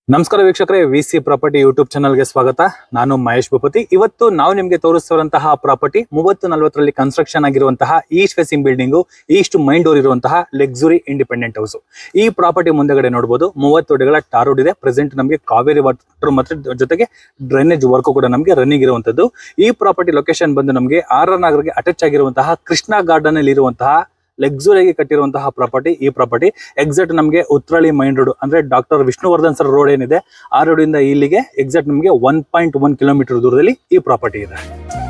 ನಮಸ್ಕಾರ ವೀಕ್ಷಕರೇ V C property YouTube ಚಾನಲ್ಗೆ ಸ್ವಾಗತ ನಾನು ಮಹೇಶ್ ಭೂಪತಿ ಇವತ್ತು ನಾವು ನಿಮಗೆ ತೋರಿಸ್ತಿರುವಂತಹ ಪ್ರಾಪರ್ಟಿ ಮೂವತ್ತು ನಲವತ್ತರಲ್ಲಿ ಕನ್ಸ್ಟ್ರಕ್ಷನ್ ಆಗಿರುವಂತಹ east facing building east main door ಇರುವಂತಹ ಲಕ್ಸುರಿ ಇಂಡಿಪೆಂಡೆಂಟ್ ಹೌಸ್ ಈ ಪ್ರಾಪರ್ಟಿ ಮುಂದೆಗಡೆ ನೋಡಬಹುದು ಮೂವತ್ತು ಅಡಿಗಳ ಟಾರ್ ರೋಡ್ ಇದೆ ಪ್ರೆಸೆಂಟ್ ನಮಗೆ ಕಾವೇರಿ ವಾಟರ್ ಮತ್ತು ಜೊತೆಗೆ ಡ್ರೈನೇಜ್ ವರ್ಕ್ ಕೂಡ ನಮಗೆ ರನ್ನಿಂಗ್ ಇರುವಂತದ್ದು ಈ ಪ್ರಾಪರ್ಟಿ ಲೊಕೇಶನ್ ಬಂದು ನಮಗೆ ಆರ್ ಆರ್ ನಗರ್ಗೆ ಅಟ್ಯಾಚ್ ಆಗಿರುವಂತಹ ಕೃಷ್ಣ ಗಾರ್ಡನ್ ಅಲ್ಲಿ ಇರುವಂತಹ ಲಕ್ಸುರಿಯಾಗಿ ಕಟ್ಟಿರುವಂತಹ ಪ್ರಾಪರ್ಟಿ ಈ ಪ್ರಾಪರ್ಟಿ ಎಕ್ಸಾಕ್ಟ್ ನಮಗೆ ಉತ್ರಳಿ ಮೈನ್ ರೋಡ್ ಅಂದ್ರೆ ಡಾಕ್ಟರ್ ವಿಷ್ಣುವರ್ಧನ್ ಸರ್ ರೋಡ್ ಏನಿದೆ ಆ ರೋಡ್ ಇಂದ ಇಲ್ಲಿಗೆ ಎಕ್ಸಾಕ್ಟ್ ನಮಗೆ ಒನ್ ಪಾಯಿಂಟ್ ಒನ್ ಕಿಲೋಮೀಟರ್ ದೂರದಲ್ಲಿ ಈ ಪ್ರಾಪರ್ಟಿ ಇದೆ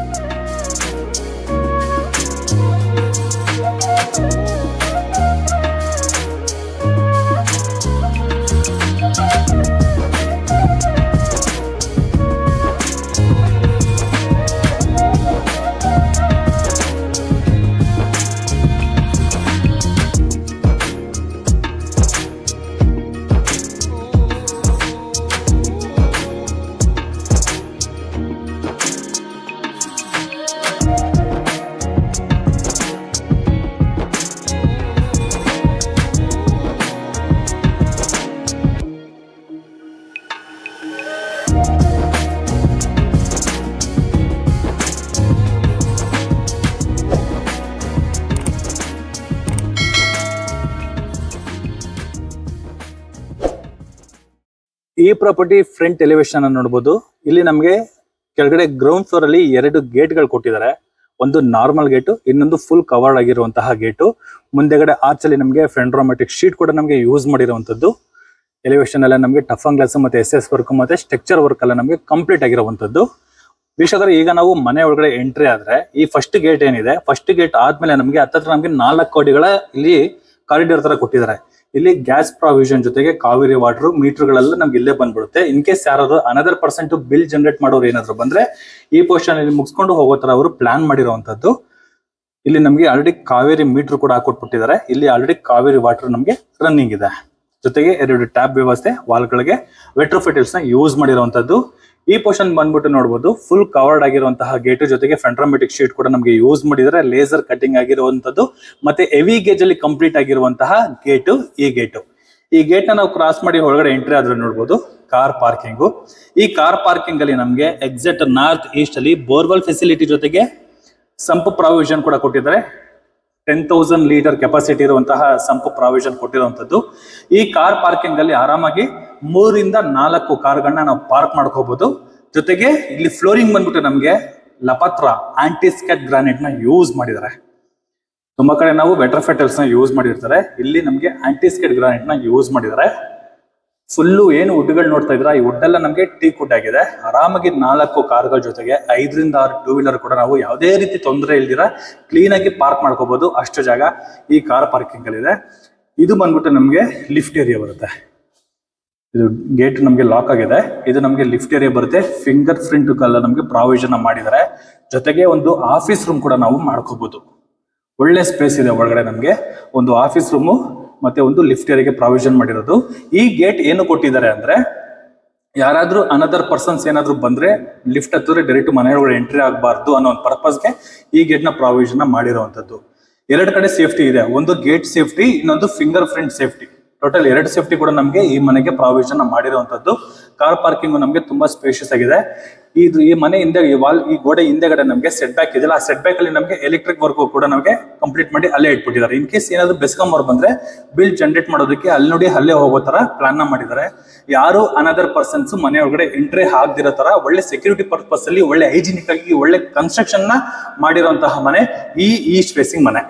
ಈ ಪ್ರಾಪರ್ಟಿ ಫ್ರಂಟ್ ಎಲಿವೇಶನ್ ಅನ್ನು ನೋಡಬಹುದು ಇಲ್ಲಿ ನಮಗೆ ಕೆಳಗಡೆ ಗ್ರೌಂಡ್ ಫ್ಲೋರ್ ಅಲ್ಲಿ ಎರಡು ಗೇಟ್ ಗಳು ಕೊಟ್ಟಿದ್ದಾರೆ ಒಂದು ನಾರ್ಮಲ್ ಗೇಟು ಇನ್ನೊಂದು ಫುಲ್ ಕವರ್ಡ್ ಆಗಿರುವಂತಹ ಗೇಟು ಮುಂದೆಗಡೆ ಆರ್ಚ್ ಅಲ್ಲಿ ನಮಗೆ ಫೆಂಡ್ರೋಮೆಟಿಕ್ ಶೀಟ್ ಕೂಡ ನಮಗೆ ಯೂಸ್ ಮಾಡಿರುವಂತದ್ದು ಎಲಿವೇಶನ್ ಎಲ್ಲ ನಮಗೆ ಟಫನ್ ಗ್ಲಾಸ್ ಮತ್ತೆ ಎಸ್ ಎಸ್ ವರ್ಕ್ ಮತ್ತೆ ಸ್ಟ್ರಕ್ಚರ್ ವರ್ಕ್ ಎಲ್ಲ ನಮಗೆ ಕಂಪ್ಲೀಟ್ ಆಗಿರುವಂತದ್ದು ವೀಕ್ಷಕರು ಈಗ ನಾವು ಮನೆ ಒಳಗಡೆ ಎಂಟ್ರಿ ಆದ್ರೆ ಈ ಫಸ್ಟ್ ಗೇಟ್ ಏನಿದೆ ಫಸ್ಟ್ ಗೇಟ್ ಆದ್ಮೇಲೆ ನಮಗೆ ಹತ್ತತ್ರ ನಮಗೆ ನಾಲ್ಕು ಕೋಟಿಗಳ ಇಲ್ಲಿ ಕಾರಿಡಾರ್ ತರ ಕೊಟ್ಟಿದ್ದಾರೆ ಇಲ್ಲಿ ಗ್ಯಾಸ್ ಪ್ರಾವಿಷನ್ ಜೊತೆಗೆ ಕಾವೇರಿ ವಾಟರ್ ಮೀಟರ್ಗಳೆಲ್ಲ ನಮ್ಗೆ ಇಲ್ಲೇ ಬಂದ್ಬಿಡುತ್ತೆ ಇನ್ ಕೇಸ್ ಯಾರಾದ್ರು ಅನದರ್ ಪರ್ಸೆಂಟ್ ಬಿಲ್ ಜನರೇಟ್ ಮಾಡೋರು ಏನಾದ್ರು ಬಂದ್ರೆ ಈ ಪೋರ್ಷನ್ ಇಲ್ಲಿ ಮುಗಿಸ್ಕೊಂಡು ಹೋಗೋ ತರ ಅವರು ಪ್ಲಾನ್ ಮಾಡಿರುವಂತದ್ದು ಇಲ್ಲಿ ನಮಗೆ ಆಲ್ರೆಡಿ ಕಾವೇರಿ ಮೀಟರ್ ಕೂಡ ಹಾಕೊಟ್ಬಿಟ್ಟಿದ್ದಾರೆ ಇಲ್ಲಿ ಆಲ್ರೆಡಿ ಕಾವೇರಿ ವಾಟರ್ ನಮಗೆ ರನ್ನಿಂಗ್ ಇದೆ ಜೊತೆಗೆ ಎರಡು ಟ್ಯಾಬ್ ವ್ಯವಸ್ಥೆ ವಾಲ್ಗಳಿಗೆ ವೆಟ್ರೋಫಿಟಲ್ಸ್ ನ ಯೂಸ್ ಮಾಡಿರುವಂತದ್ದು ಈ ಪೋರ್ಷನ್ ಬಂದ್ಬಿಟ್ಟು ನೋಡಬಹುದು ಫುಲ್ ಕವರ್ಡ್ ಆಗಿರುವಂತಹ ಗೇಟ್ ಜೊತೆಗೆ ಫೆಂಟ್ರಾಮೆಟಿಕ್ ಶೀಟ್ ಕೂಡ ನಮಗೆ ಯೂಸ್ ಮಾಡಿದರೆ ಲೇಸರ್ ಕಟಿಂಗ್ ಆಗಿರುವಂತದ್ದು ಮತ್ತೆ ಹೆವಿ ಗೇಜ್ ಅಲ್ಲಿ ಕಂಪ್ಲೀಟ್ ಆಗಿರುವಂತಹ ಗೇಟು ಈ ಗೇಟು ಈ ಗೇಟ್ ನ ನಾವು ಕ್ರಾಸ್ ಮಾಡಿ ಒಳಗಡೆ ಎಂಟ್ರಿ ಆದ್ರೆ ನೋಡಬಹುದು ಕಾರ್ ಪಾರ್ಕಿಂಗು ಈ ಕಾರ್ ಪಾರ್ಕಿಂಗ್ ಅಲ್ಲಿ ನಮಗೆ ಎಕ್ಸಾಕ್ಟ್ ನಾರ್ತ್ ಈಸ್ಟ್ ಅಲ್ಲಿ ಬೋರ್ವೆಲ್ ಫೆಸಿಲಿಟಿ ಜೊತೆಗೆ ಸಂಪ್ ಪ್ರಾವಿಷನ್ ಕೂಡ ಕೊಟ್ಟಿದ್ದಾರೆ ಟೆನ್ ತೌಸಂಡ್ ಲೀಟರ್ ಕೆಪಾಸಿಟಿ ಇರುವಂತಹ ಸಂಪ್ ಪ್ರಾವಿಷನ್ ಕೊಟ್ಟಿರುವಂತದ್ದು ಈ ಕಾರ್ ಪಾರ್ಕಿಂಗ್ ಅಲ್ಲಿ ಆರಾಮಾಗಿ ಮೂರಿಂದ ನಾಲ್ಕು ಕಾರ್ಗಳನ್ನ ನಾವು ಪಾರ್ಕ್ ಮಾಡ್ಕೋಬಹುದು ಜೊತೆಗೆ ಇಲ್ಲಿ ಫ್ಲೋರಿಂಗ್ ಬಂದ್ಬಿಟ್ಟು ನಮಗೆ ಲಪತ್ರ ಆಂಟಿಸ್ಕೆಟ್ ಗ್ರಾನೈಟ್ ನ ಯೂಸ್ ಮಾಡಿದ್ದಾರೆ ತುಂಬಾ ಕಡೆ ನಾವು ವೆಟ್ರಫೆಟಲ್ಸ್ ನ ಯೂಸ್ ಮಾಡಿರ್ತಾರೆ ಇಲ್ಲಿ ನಮಗೆ ಆಂಟಿಸ್ಕೆಟ್ ಗ್ರಾನೈಟ್ ನ ಯೂಸ್ ಮಾಡಿದ್ದಾರೆ ಫುಲ್ಲು ಏನು ವುಡ್ಗಳು ನೋಡ್ತಾ ಇದ್ರ ಈ ವುಡ್ ಎಲ್ಲ ನಮಗೆ ಟೀ ಕುಡ್ ಆಗಿದೆ ಆರಾಮಾಗಿ ನಾಲ್ಕು ಕಾರ್ಗಳ ಜೊತೆಗೆ ಐದರಿಂದ ಆರು ಟೂ ವೀಲರ್ ಕೂಡ ನಾವು ಯಾವುದೇ ರೀತಿ ತೊಂದರೆ ಇಲ್ದಿರ ಕ್ಲೀನ್ ಆಗಿ ಪಾರ್ಕ್ ಮಾಡ್ಕೋಬಹುದು ಅಷ್ಟು ಜಾಗ ಈ ಕಾರ್ ಪಾರ್ಕಿಂಗ್ ಅಲ್ಲಿ ಇದೆ ಇದು ಬಂದ್ಬಿಟ್ಟು ನಮಗೆ ಲಿಫ್ಟ್ ಏರಿಯಾ ಬರುತ್ತೆ ಇದು ಗೇಟ್ ನಮಗೆ ಲಾಕ್ ಆಗಿದೆ ಇದು ನಮಗೆ ಲಿಫ್ಟ್ ಏರಿಯಾ ಬರುತ್ತೆ ಫಿಂಗರ್ ಪ್ರಿಂಟ್ ಎಲ್ಲ ನಮಗೆ ಪ್ರಾವಿಷನ್ ಮಾಡಿದ್ದಾರೆ ಜೊತೆಗೆ ಒಂದು ಆಫೀಸ್ ರೂಮ್ ಕೂಡ ನಾವು ಮಾಡ್ಕೋಬಹುದು ಒಳ್ಳೆ ಸ್ಪೇಸ್ ಇದೆ ಒಳಗಡೆ ನಮಗೆ ಒಂದು ಆಫೀಸ್ ರೂಮು ಮತ್ತೆ ಒಂದು ಲಿಫ್ಟ್ ಏರಿಯಾಗೆ ಪ್ರಾವಿಷನ್ ಮಾಡಿರೋದು ಈ ಗೇಟ್ ಏನು ಕೊಟ್ಟಿದ್ದಾರೆ ಅಂದ್ರೆ ಯಾರಾದ್ರೂ ಅನದರ್ ಪರ್ಸನ್ಸ್ ಏನಾದ್ರು ಬಂದ್ರೆ ಲಿಫ್ಟ್ ಹತ್ತಿದ್ರೆ ಡೈರೆಕ್ಟ್ ಮನೆಯೊಳಗಡೆ ಎಂಟ್ರಿ ಆಗಬಾರ್ದು ಅನ್ನೋ ಒಂದು ಪರ್ಪಸ್ಗೆ ಈ ಗೇಟ್ ನ ಪ್ರಾವಿಷನ್ ಮಾಡಿರುವಂತದ್ದು ಎರಡು ಕಡೆ ಸೇಫ್ಟಿ ಇದೆ ಒಂದು ಗೇಟ್ ಸೇಫ್ಟಿ ಇನ್ನೊಂದು ಫಿಂಗರ್ ಪ್ರಿಂಟ್ ಸೇಫ್ಟಿ ಟೋಟಲ್ ಎರಡು ಸೇಫ್ಟಿ ಕೂಡ ನಮಗೆ ಈ ಮನೆಗೆ ಪ್ರಾವಿಷನ್ ಮಾಡಿರುವಂತದ್ದು ಕಾರ್ ಪಾರ್ಕಿಂಗ್ ನಮಗೆ ತುಂಬಾ ಸ್ಪೇಷಿಯಸ್ ಆಗಿದೆ ಇದು ಈ ಮನೆ ಹಿಂದೆ ಈ ವಾಲ್ ಈ ಗೋಡೆ ಹಿಂದೆಗಡೆ ನಮಗೆ ಸೆಟ್ ಬ್ಯಾಕ್ ಇದೆಯಲ್ಲ ಆ ಸೆಟ್ ಬ್ಯಾಕ್ ಅಲ್ಲಿ ನಮಗೆ ಎಲೆಕ್ಟ್ರಿಕ್ ವರ್ಕ್ ಕೂಡ ನಮಗೆ ಕಂಪ್ಲೀಟ್ ಮಾಡಿ ಅಲ್ಲೇ ಇಟ್ಬಿಟ್ಟಿದ್ದಾರೆ ಇನ್ ಕೇಸ್ ಏನಾದ್ರು ಬೆಸ್ಕಾಂ ಅವ್ರು ಬಂದ್ರೆ ಬಿಲ್ ಜನರೇಟ್ ಮಾಡೋದಕ್ಕೆ ಅಲ್ಲಿ ನೋಡಿ ಅಲ್ಲೇ ಹೋಗೋ ತರ ಪ್ಲಾನ್ ನ ಮಾಡಿದ್ದಾರೆ ಯಾರು ಅನದರ್ ಪರ್ಸನ್ಸ್ ಮನೆ ಒಳಗಡೆ ಎಂಟ್ರಿ ಆಗದಿರೋ ತರ ಒಳ್ಳೆ ಸೆಕ್ಯೂರಿಟಿ ಪರ್ಪಸ್ ಅಲ್ಲಿ ಒಳ್ಳೆ ಹೈಜಿನಿಕ್ ಆಗಿ ಒಳ್ಳೆ ಕನ್ಸ್ಟ್ರಕ್ಷನ್ ನ ಮಾಡಿರುವಂತಹ ಮನೆ ಈ ಈಸ್ಟ್ ಫೇಸಿಂಗ್ ಮನೆ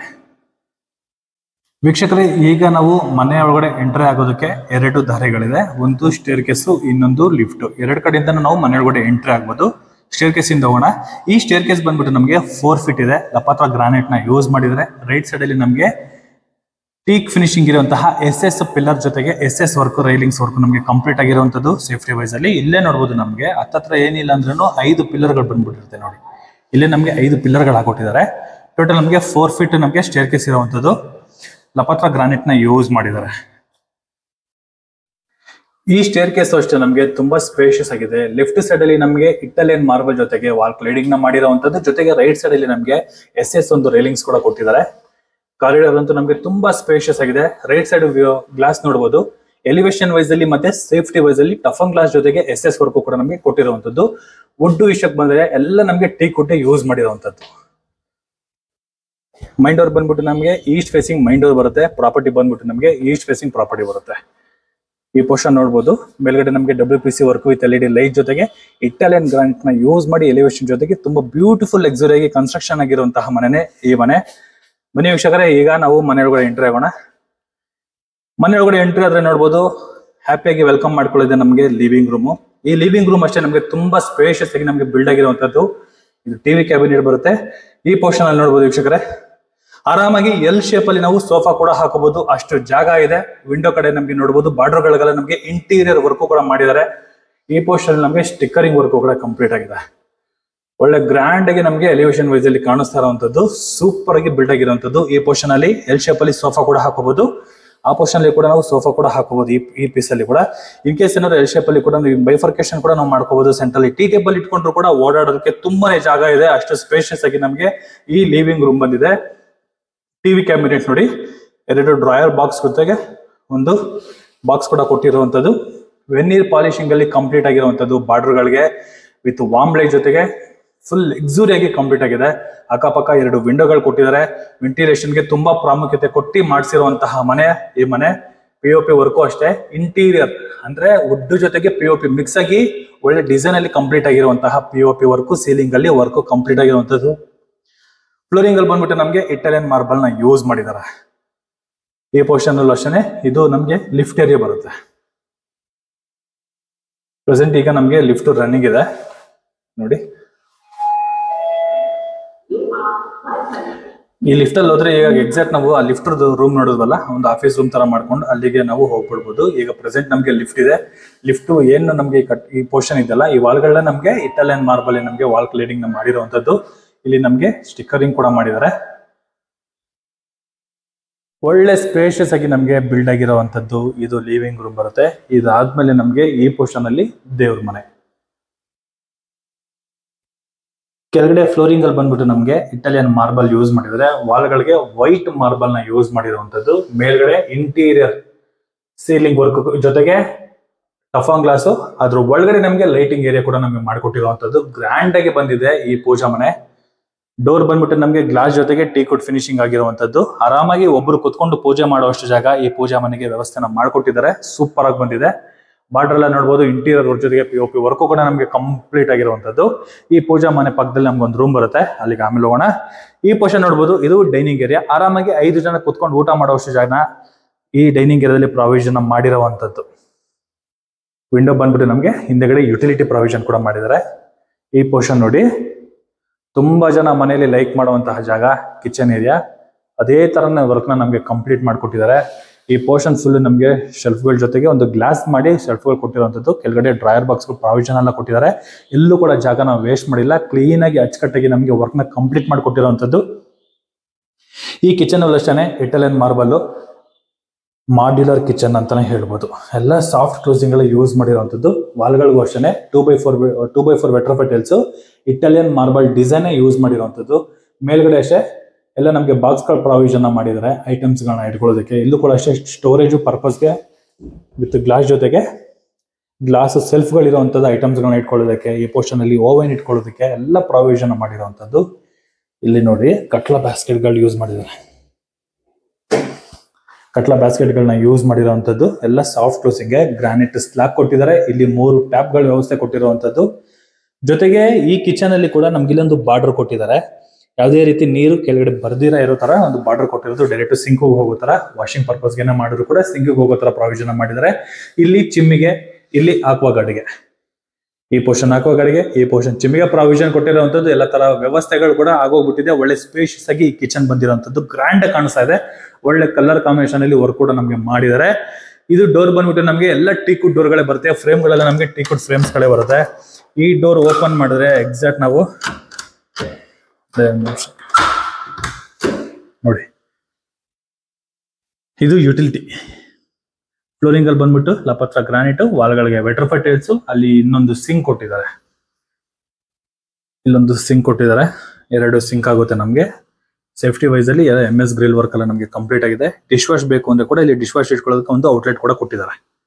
ವೀಕ್ಷಕರೇ ಈಗ ನಾವು ಮನೆ ಒಳಗಡೆ ಎಂಟ್ರಿ ಆಗೋದಕ್ಕೆ ಎರಡು ದಾರಿಗಳಿದೆ ಒಂದು ಸ್ಟೇರ್ ಕೇಸು ಇನ್ನೊಂದು ಲಿಫ್ಟ್ ಎರಡು ಕಡೆಯಿಂದ ನಾವು ಮನೆ ಒಳಗಡೆ ಎಂಟ್ರಿ ಆಗ್ಬೋದು ಸ್ಟೇರ್ ಕೇಸ್ ಇಂದ ಹೋಗೋಣ ಈ ಸ್ಟೇರ್ ಕೇಸ್ ಬಂದ್ಬಿಟ್ಟು ನಮಗೆ ಫೋರ್ ಫೀಟ್ ಇದೆ ಲಪಾತ್ರ ಗ್ರಾನೈಟ್ ನ ಯೂಸ್ ಮಾಡಿದ್ರೆ ರೈಟ್ ಸೈಡ್ ಅಲ್ಲಿ ನಮಗೆ ಟೀಕ್ ಫಿನಿಶಿಂಗ್ ಇರುವಂತಹ ಎಸ್ ಎಸ್ ಪಿಲ್ಲರ್ ಜೊತೆಗೆ S S work railings work ನಮಗೆ ಕಂಪ್ಲೀಟ್ ಆಗಿರುವಂತದ್ದು ಸೇಫ್ಟಿ ವೈಸ್ ಅಲ್ಲಿ ಇಲ್ಲೇ ನೋಡಬಹುದು ನಮಗೆ ಹತ್ತತ್ರ ಏನಿಲ್ಲ ಅಂದ್ರೂ ಐದು ಪಿಲ್ಲರ್ಗಳು ಬಂದ್ಬಿಟ್ಟಿರುತ್ತೆ ನೋಡಿ ಇಲ್ಲೇ ನಮಗೆ ಐದು ಪಿಲ್ಲರ್ಗಳು ಹಾಕೊಟ್ಟಿದ್ದಾರೆ ಟೋಟಲ್ ನಮಗೆ ಫೋರ್ ಫೀಟ್ ನಮಗೆ ಸ್ಟೇರ್ ಕೇಸ್ ಇರುವಂತದ್ದು ಲಪತ್ರ ಗ್ರಾನೈಟ್ ನ ಯೂಸ್ ಮಾಡಿದ್ದಾರೆ ಈ ಸ್ಟೇರ್ ಕೇಸ್ ಅಷ್ಟೇ ನಮಗೆ ತುಂಬಾ ಸ್ಪೇಷಿಯಸ್ ಆಗಿದೆ ಲೆಫ್ಟ್ ಸೈಡ್ ಅಲ್ಲಿ ನಮಗೆ ಇಟಾಲಿಯನ್ ಮಾರ್ಬಲ್ ಜೊತೆಗೆ ವಾಲ್ ಕ್ಲೈಡಿಂಗ್ ನ ಮಾಡಿರುವಂತದ್ದು ಜೊತೆಗೆ ರೈಟ್ ಸೈಡ್ ಅಲ್ಲಿ ನಮಗೆ ಎಸ್ ಎಸ್ ಒಂದು ರೈಲಿಂಗ್ಸ್ ಕೂಡ ಕೊಟ್ಟಿದ್ದಾರೆ ಕಾರಿಡಾರ್ ಅಂತೂ ನಮಗೆ ತುಂಬಾ ಸ್ಪೇಷಿಯಸ್ ಆಗಿದೆ ರೈಟ್ ಸೈಡ್ ಗ್ಲಾಸ್ ನೋಡಬಹುದು ಎಲಿವೇಶನ್ ವೈಸ್ ಅಲ್ಲಿ ಮತ್ತೆ ಸೇಫ್ಟಿ ವೈಸ್ ಅಲ್ಲಿ ಟಫನ್ ಗ್ಲಾಸ್ ಜೊತೆಗೆ ಎಸ್ ಎಸ್ ವರ್ಕು ಕೂಡ ನಮಗೆ ಕೊಟ್ಟಿರುವಂತದ್ದು ವುಡ್ ವಿಷಯಕ್ಕೆ ಬಂದ್ರೆ ಎಲ್ಲ ನಮಗೆ ಟೀ ಕುಟ್ಟೆ ಯೂಸ್ ಮಾಡಿರುವಂತದ್ದು ಮೈಂಡ್ ಡೋರ್ ಬಂದ್ಬಿಟ್ಟು ನಮಗೆ ಈಸ್ಟ್ ಫೇಸಿಂಗ್ ಮೈಂಡ್ ಡೋರ್ ಬರುತ್ತೆ ಪ್ರಾಪರ್ಟಿ ಬಂದ್ಬಿಟ್ಟು ನಮಗೆ ಈಸ್ಟ್ ಫೇಸಿಂಗ್ ಪ್ರಾಪರ್ಟಿ ಬರುತ್ತೆ ಈ ಪೋರ್ಷನ್ ನೋಡಬಹುದು ಮೇಲ್ಗಡೆ ನಮಗೆ W P C work with L E D light ಜೊತೆಗೆ ಇಟಾಲಿಯನ್ ಗ್ರಾಂಟ್ ನ ಯೂಸ್ ಮಾಡಿ ಎಲಿವೇಶನ್ ಜೊತೆಗೆ ತುಂಬಾ ಬ್ಯೂಟಿಫುಲ್ ಆಗಿ ಕನ್ಸ್ಟ್ರಕ್ಷನ್ ಆಗಿರುವಂತಹ ಮನೆನೇ ಈ ಮನೆ ಬನ್ನಿ ವೀಕ್ಷಕರೇ ಈಗ ನಾವು ಮನೆ ಒಳಗಡೆ ಎಂಟ್ರಿ ಆಗೋಣ ಮನೆ ಒಳಗಡೆ ಎಂಟ್ರಿ ಆದ್ರೆ ನೋಡ್ಬೋದು ಹ್ಯಾಪಿಯಾಗಿ ವೆಲ್ಕಮ್ ಮಾಡ್ಕೊಳ್ಳಿದೆ ನಮಗೆ ಲಿವಿಂಗ್ ರೂಮು ಈ ಲಿವಿಂಗ್ ರೂಮ್ ಅಷ್ಟೇ ನಮಗೆ ತುಂಬಾ ಸ್ಪೇಷಿಯಸ್ ಆಗಿ ನಮಗೆ ಬಿಲ್ಡ್ ಆಗಿರುವಂತದ್ದು ಇದು ಟಿವಿ ಕ್ಯಾಬಿನೆಟ್ ಬರುತ್ತೆ ಈ ಪೋರ್ಷನ್ ಅಲ್ಲಿ ನೋಡ್ಬೋದು ವೀಕ್ಷಕರೇ ಆರಾಮಾಗಿ ಎಲ್ ಶೇಪ್ ಅಲ್ಲಿ ನಾವು ಸೋಫಾ ಕೂಡ ಹಾಕೋಬಹುದು ಅಷ್ಟು ಜಾಗ ಇದೆ ವಿಂಡೋ ಕಡೆ ನಮಗೆ ನೋಡಬಹುದು ಬಾರ್ಡರ್ ಗಳಿಗೆಲ್ಲ ನಮಗೆ ಇಂಟೀರಿಯರ್ ವರ್ಕ್ ಕೂಡ ಮಾಡಿದ್ದಾರೆ ಈ ಪೋರ್ಷನ್ ನಮಗೆ ಸ್ಟಿಕ್ಕರಿಂಗ್ ವರ್ಕ್ ಕೂಡ ಕಂಪ್ಲೀಟ್ ಆಗಿದೆ ಒಳ್ಳೆ ಗ್ರ್ಯಾಂಡ್ ಆಗಿ ನಮಗೆ ಎಲಿವೇಶನ್ ವೈಸ್ ಅಲ್ಲಿ ಕಾಣಿಸ್ತಾ ಇರುವಂತದ್ದು ಸೂಪರ್ ಆಗಿ ಬಿಲ್ಡ್ ಆಗಿರುವಂತದ್ದು ಈ ಪೋರ್ಷನ್ ಅಲ್ಲಿ ಎಲ್ ಶೇಪ್ ಅಲ್ಲಿ ಸೋಫಾ ಕೂಡ ಹಾಕೋಬಹುದು ಆ ಪೋರ್ಷನ್ ಅಲ್ಲಿ ಕೂಡ ನಾವು ಸೋಫಾ ಕೂಡ ಹಾಕೋಬಹುದು ಈ ಈ ಪೀಸ್ ಅಲ್ಲಿ ಕೂಡ ಇನ್ ಕೇಸ್ ಏನಾದ್ರು ಎಲ್ ಶೇಪ್ ಅಲ್ಲಿ ಕೂಡ ಬೈಫರ್ಕೇಶನ್ ಕೂಡ ನಾವು ಮಾಡ್ಕೋಬಹುದು ಸೆಂಟ್ರಲ್ ಟೀ ಟೇಬಲ್ ಇಟ್ಕೊಂಡ್ರು ಕೂಡ ಓಡಾಡೋದಕ್ಕೆ ತುಂಬಾನೇ ಜಾಗ ಇದೆ ಅಷ್ಟು ಸ್ಪೇಷಿಯಸ್ ಆಗಿ ನಮಗೆ ಈ ಲಿವಿಂಗ್ ರೂಮ್ ಬಂದಿದೆ ಟಿವಿ ಕ್ಯಾಬಿನೆಟ್ ನೋಡಿ ಎರಡು ಡ್ರಾಯರ್ ಬಾಕ್ಸ್ ಜೊತೆಗೆ ಒಂದು ಬಾಕ್ಸ್ ಕೂಡ ಕೊಟ್ಟಿರುವಂತದ್ದು ವೆನ್ನೀರ್ ಪಾಲಿಶಿಂಗ್ ಅಲ್ಲಿ ಕಂಪ್ಲೀಟ್ ಆಗಿರುವಂತದ್ದು ಬಾರ್ಡರ್ಗಳಿಗೆ ವಿತ್ ವಾಮ್ ಲೈಟ್ ಜೊತೆಗೆ ಫುಲ್ ಆಗಿ ಕಂಪ್ಲೀಟ್ ಆಗಿದೆ ಅಕ್ಕಪಕ್ಕ ಎರಡು ವಿಂಡೋಗಳು ಕೊಟ್ಟಿದ್ದಾರೆ ವೆಂಟಿಲೇಷನ್ ಗೆ ತುಂಬಾ ಪ್ರಾಮುಖ್ಯತೆ ಕೊಟ್ಟು ಮಾಡಿಸಿರುವಂತಹ ಮನೆ ಈ ಮನೆ ಪಿ ಒ ಪಿ ವರ್ಕು ಅಷ್ಟೇ ಇಂಟೀರಿಯರ್ ಅಂದ್ರೆ ವುಡ್ ಜೊತೆಗೆ ಪಿ ಒ ಪಿ ಮಿಕ್ಸ್ ಆಗಿ ಒಳ್ಳೆ ಡಿಸೈನ್ ಅಲ್ಲಿ ಕಂಪ್ಲೀಟ್ ಆಗಿರುವಂತಹ P O P work ceiling ಅಲ್ಲಿ ವರ್ಕು ಕಂಪ್ಲೀಟ್ ಆಗಿರುವಂತದ್ದು ಫ್ಲೋರಿಂಗ್ ಅಲ್ಲಿ ಬಂದ್ಬಿಟ್ಟು ನಮಗೆ ಇಟಾಲಿಯನ್ ಮಾರ್ಬಲ್ ನ ಯೂಸ್ ಮಾಡಿದ್ದಾರೆ ಈ ಪೋರ್ಷನ್ ಅಲ್ಲೂ ಅಷ್ಟೇ ಇದು ನಮಗೆ ಲಿಫ್ಟ್ ಏರಿಯಾ ಬರುತ್ತೆ ಪ್ರೆಸೆಂಟ್ ಈಗ ನಮಗೆ ಲಿಫ್ಟ್ ರನ್ನಿಂಗ್ ಇದೆ ನೋಡಿ ಈ ಲಿಫ್ಟ್ ಅಲ್ಲಿ ಹೋದ್ರೆ ಈಗ ಎಕ್ಸಾಕ್ಟ್ ನಾವು ಆ ಲಿಫ್ಟ್ ರೂಮ್ ನೋಡೋದಲ್ಲ ಒಂದು ಆಫೀಸ್ ರೂಮ್ ತರ ಮಾಡ್ಕೊಂಡು ಅಲ್ಲಿಗೆ ನಾವು ಹೋಗ್ಬಿಡ್ಬೋದು ಈಗ ಪ್ರೆಸೆಂಟ್ ನಮಗೆ ಲಿಫ್ಟ್ ಇದೆ ಲಿಫ್ಟ್ ಏನು ನಮಗೆ ಕಟ್ ಈ ಪೋರ್ಷನ್ ಇದೆಲ್ಲ ಈ ವಾಲ್ಗಳನ್ನ ನಮಗೆ ಇಟಾಲಿಯನ್ ಮಾರ್ಬಲ್ ನಮಗೆ ವಾಲ್ ಕ್ಲೀನಿಂಗ್ ಮಾಡಿರುವಂತದ್ದು ಇಲ್ಲಿ ನಮಗೆ ಸ್ಟಿಕ್ಕರಿಂಗ್ ಕೂಡ ಮಾಡಿದ್ದಾರೆ ಒಳ್ಳೆ ಸ್ಪೇಷಿಯಸ್ ಆಗಿ ನಮಗೆ ಬಿಲ್ಡ್ ಆಗಿರುವಂತದ್ದು ಇದು ಲಿವಿಂಗ್ ರೂಮ್ ಬರುತ್ತೆ ಇದಾದ್ಮೇಲೆ ನಮಗೆ ಈ ಪೋರ್ಷನ್ ಅಲ್ಲಿ ದೇವ್ರ ಮನೆ ಕೆಳಗಡೆ ಫ್ಲೋರಿಂಗ್ ಅಲ್ಲಿ ಬಂದ್ಬಿಟ್ಟು ನಮಗೆ ಇಟಾಲಿಯನ್ ಮಾರ್ಬಲ್ ಯೂಸ್ ಮಾಡಿದ್ರೆ ವಾಲ್ಗಳಿಗೆ ವೈಟ್ ಮಾರ್ಬಲ್ ನ ಯೂಸ್ ಮಾಡಿರುವಂತದ್ದು ಮೇಲ್ಗಡೆ ಇಂಟೀರಿಯರ್ ಸೀಲಿಂಗ್ ವರ್ಕ್ ಜೊತೆಗೆ ಟಫಾನ್ ಗ್ಲಾಸು ಅದ್ರ ಒಳಗಡೆ ನಮಗೆ ಲೈಟಿಂಗ್ ಏರಿಯಾ ಕೂಡ ನಮಗೆ ಮಾಡಿಕೊಟ್ಟಿರುವಂತದ್ದು ಗ್ರ್ಯಾಂಡ್ ಆಗಿ ಬಂದಿದೆ ಈ ಪೂಜಾ ಮನೆ ಡೋರ್ ಬಂದ್ಬಿಟ್ಟು ನಮಗೆ ಗ್ಲಾಸ್ ಜೊತೆಗೆ ಟೀ ಕುಡ್ ಫಿನಿಶಿಂಗ್ ಆಗಿರುವಂತದ್ದು ಆರಾಮಾಗಿ ಒಬ್ರು ಕುತ್ಕೊಂಡು ಪೂಜೆ ಮಾಡುವಷ್ಟು ಜಾಗ ಈ ಪೂಜಾ ಮನೆಗೆ ವ್ಯವಸ್ಥೆನ ಮಾಡ್ಕೊಟ್ಟಿದ್ದಾರೆ ಸೂಪರ್ ಆಗಿ ಬಂದಿದೆ ಬಾರ್ಡರ್ ಎಲ್ಲ ನೋಡಬಹುದು ಇಂಟೀರಿಯರ್ ವರ್ಕ್ ಜೊತೆಗೆ ಪಿ ಒ ಪಿ ವರ್ಕು ಕೂಡ ನಮಗೆ ಕಂಪ್ಲೀಟ್ ಆಗಿರುವಂತದ್ದು ಈ ಪೂಜಾ ಮನೆ ಪಕ್ಕದಲ್ಲಿ ನಮ್ಗೆ ಒಂದು ರೂಮ್ ಬರುತ್ತೆ ಅಲ್ಲಿಗೆ ಆಮೇಲೆ ಹೋಗೋಣ ಈ ಪೋರ್ಷನ್ ನೋಡಬಹುದು ಇದು ಡೈನಿಂಗ್ ಏರಿಯಾ ಆರಾಮಾಗಿ ಐದು ಜನ ಕುತ್ಕೊಂಡು ಊಟ ಮಾಡುವಷ್ಟು ಜಾಗನ ಈ ಡೈನಿಂಗ್ ಏರಿಯಾದಲ್ಲಿ ಪ್ರಾವಿಷನ್ ಮಾಡಿರುವಂತದ್ದು ವಿಂಡೋ ಬಂದ್ಬಿಟ್ಟು ನಮಗೆ ಹಿಂದೆಗಡೆ ಯುಟಿಲಿಟಿ ಪ್ರಾವಿಷನ್ ಕೂಡ ಮಾಡಿದ್ದಾರೆ ಈ ಪೋರ್ಷನ್ ನೋಡಿ ತುಂಬಾ ಜನ ಮನೆಯಲ್ಲಿ ಲೈಕ್ ಮಾಡುವಂತಹ ಜಾಗ ಕಿಚನ್ ಏರಿಯಾ ಅದೇ ತರನ ವರ್ಕ್ನ ನಮಗೆ ಕಂಪ್ಲೀಟ್ ಮಾಡಿಕೊಟ್ಟಿದ್ದಾರೆ ಈ ಪೋರ್ಷನ್ ಫುಲ್ ನಮಗೆ ಶೆಲ್ಫ್ಗಳ ಜೊತೆಗೆ ಒಂದು ಗ್ಲಾಸ್ ಮಾಡಿ ಶೆಲ್ಫ್ಗಳು ಕೊಟ್ಟಿರುವಂಥದ್ದು ಕೆಳಗಡೆ ಡ್ರಾಯರ್ ಬಾಕ್ಸ್ಗಳು ಪ್ರಾವಿಷನ್ ಎಲ್ಲ ಕೊಟ್ಟಿದ್ದಾರೆ ಎಲ್ಲೂ ಕೂಡ ಜಾಗ ನಾವು ವೇಸ್ಟ್ ಮಾಡಿಲ್ಲ ಕ್ಲೀನ್ ಆಗಿ ಅಚ್ಚುಕಟ್ಟಾಗಿ ನಮಗೆ ವರ್ಕ್ನ ಕಂಪ್ಲೀಟ್ ಮಾಡಿಕೊಟ್ಟಿರುವಂಥದ್ದು ಈ ಕಿಚನ್ ಅಲ್ಲಿ ಅಷ್ಟೇ ಇಟಾಲಿಯನ್ ಮಾರ್ಬಲ್ ಮಾಡ್ಯುಲರ್ ಕಿಚನ್ ಅಂತಾನೆ ಹೇಳ್ಬೋದು ಎಲ್ಲ ಸಾಫ್ಟ್ ಕ್ಲೋಸಿಂಗ್ ಎಲ್ಲ ಯೂಸ್ ಮಾಡಿರುವಂಥದ್ದು ವಾಲ್ಗಳಿಗೂ ಅಷ್ಟೇ two by four two by four vitrified tiles Italian marble design use ಮಾಡಿರುವಂಥದ್ದು ಮೇಲ್ಗಡೆ ಅಷ್ಟೇ ಎಲ್ಲ ನಮಗೆ ಬಾಕ್ಸ್ಗಳ ಪ್ರಾವಿಷನ್ ಮಾಡಿದ್ದಾರೆ ಐಟಮ್ಸ್ಗಳನ್ನ ಇಟ್ಕೊಳ್ಳೋದಕ್ಕೆ ಇಲ್ಲೂ ಕೂಡ ಅಷ್ಟೇ ಸ್ಟೋರೇಜು ಪರ್ಪಸ್ಗೆ ವಿತ್ ಗ್ಲಾಸ್ ಜೊತೆಗೆ ಗ್ಲಾಸ್ ಸೆಲ್ಫ್ಗಳಿರುವಂಥದ್ದು ಐಟಮ್ಸ್ಗಳನ್ನ ಇಟ್ಕೊಳ್ಳೋದಕ್ಕೆ ಈ ಪೋರ್ಷನ್ ಅಲ್ಲಿ ಓವನ್ ಇಟ್ಕೊಳ್ಳೋದಕ್ಕೆ ಎಲ್ಲ ಪ್ರಾವಿಷನ್ ಮಾಡಿರುವಂಥದ್ದು ಇಲ್ಲಿ ನೋಡಿ ಕಟ್ಲ ಬ್ಯಾಸ್ಕೆಟ್ಗಳು ಯೂಸ್ ಮಾಡಿದ್ದಾರೆ ಕಟ್ಲ ಬ್ಯಾಸ್ಕೆಟ್ಗಳನ್ನ ಯೂಸ್ ಮಾಡಿರುವಂಥದ್ದು ಎಲ್ಲ ಸಾಫ್ಟ್ ಕ್ಲೋಸಿಂಗ್ಗೆ ಗ್ರಾನೈಟ್ ಸ್ಲಾಬ್ ಕೊಟ್ಟಿದ್ದಾರೆ ಇಲ್ಲಿ ಮೂರು ಟ್ಯಾಪ್ಗಳ ವ್ಯವಸ್ಥೆ ಕೊಟ್ಟಿರುವಂಥದ್ದು ಜೊತೆಗೆ ಈ ಕಿಚನ್ ಅಲ್ಲಿ ಕೂಡ ನಮ್ಗೆ ಇಲ್ಲೊಂದು ಬಾರ್ಡರ್ ಕೊಟ್ಟಿದ್ದಾರೆ ಯಾವುದೇ ರೀತಿ ನೀರು ಕೆಳಗಡೆ ಬರ್ದಿರ ಇರೋ ತರ ಒಂದು ಬಾರ್ಡರ್ ಕೊಟ್ಟಿರೋದು ಡೈರೆಕ್ಟ್ ಸಿಂಕ್ ಹೋಗೋ ತರ ವಾಷಿಂಗ್ ಪರ್ಪಸ್ಗೆ ಮಾಡಿದ್ರು ಕೂಡ ಸಿಂಕ್ ಹೋಗೋ ತರ ಪ್ರಾವಿಷನ್ ಮಾಡಿದ್ದಾರೆ ಇಲ್ಲಿ ಚಿಮ್ಮಿಗೆ ಇಲ್ಲಿ ಆಕ್ವಾ ಗಾಡಿಗೆ ಈ ಪೋರ್ಷನ್ ಹಾಕುವ ಗಾಡಿಗೆ ಈ ಪೋರ್ಷನ್ ಚಿಮ್ಮಿಗೆ ಪ್ರಾವಿಷನ್ ಕೊಟ್ಟಿರುವಂತದ್ದು ಎಲ್ಲ ತರ ವ್ಯವಸ್ಥೆಗಳು ಕೂಡ ಆಗೋಗ್ಬಿಟ್ಟಿದೆ ಒಳ್ಳೆ ಸ್ಪೇಷಿಯಸ್ ಆಗಿ ಈ ಕಿಚನ್ ಬಂದಿರುವಂತದ್ದು ಗ್ರ್ಯಾಂಡ್ ಕಾಣಿಸ್ತಾ ಇದೆ ಒಳ್ಳೆ ಕಲರ್ ಕಾಂಬಿನೇಷನ್ ಅಲ್ಲಿ ವರ್ಕ್ ಕೂಡ ನಮಗೆ ಮಾಡಿದ್ದಾರೆ ಇದು ಡೋರ್ ಬಂದ್ಬಿಟ್ಟು ನಮಗೆ ಎಲ್ಲ ಟೀಕುಡ್ ಡೋರ್ಗಳೇ ಬರುತ್ತೆ ಫ್ರೇಮ್ಗಳೆಲ್ಲ ನಮಗೆ ಟೀಕುಡ್ ಫ್ರೇಮ್ಸ್ಗಳೇ ಬರುತ್ತೆ ಈ ಡೋರ್ ಓಪನ್ ಮಾಡಿದ್ರೆ ಎಕ್ಸಾಕ್ಟ್ ನಾವು ಅದೇ ಒಂದ್ ನಿಮಿಷ. ನೋಡಿ ಇದು ಯುಟಿಲಿಟಿ ಫ್ಲೋರಿಂಗ್ ಅಲ್ಲಿ ಬಂದ್ಬಿಟ್ಟು ಲಪತ್ರ ಗ್ರಾನೈಟ್ ವಾಲ್ಗಳಿಗೆ ವೆಟ್ರಫೈ ಟೈಲ್ಸ್ ಅಲ್ಲಿ ಇನ್ನೊಂದು ಸಿಂಕ್ ಕೊಟ್ಟಿದ್ದಾರೆ ಇಲ್ಲೊಂದು ಸಿಂಕ್ ಕೊಟ್ಟಿದ್ದಾರೆ ಎರಡು ಸಿಂಕ್ ಆಗುತ್ತೆ ನಮಗೆ ಸೇಫ್ಟಿ ವೈಸ್ ಅಲ್ಲಿ ಎಂ ಎಸ್ ಗ್ರಿಲ್ ವರ್ಕ್ ಎಲ್ಲ ನಮಗೆ ಕಂಪ್ಲೀಟ್ ಆಗಿದೆ ಡಿಶ್ ವಾಶ್ ಬೇಕು ಅಂದ್ರೆ ಕೂಡ ಇಲ್ಲಿ ಡಿಶ್ ವಾಶ್ ಇಟ್ಕೊಳ್ಳೋದಕ್ಕೆ ಒಂದು ಔಟ್ಲೆಟ್ ಕೂಡ ಕೊಟ್ಟಿದ್ದಾರೆ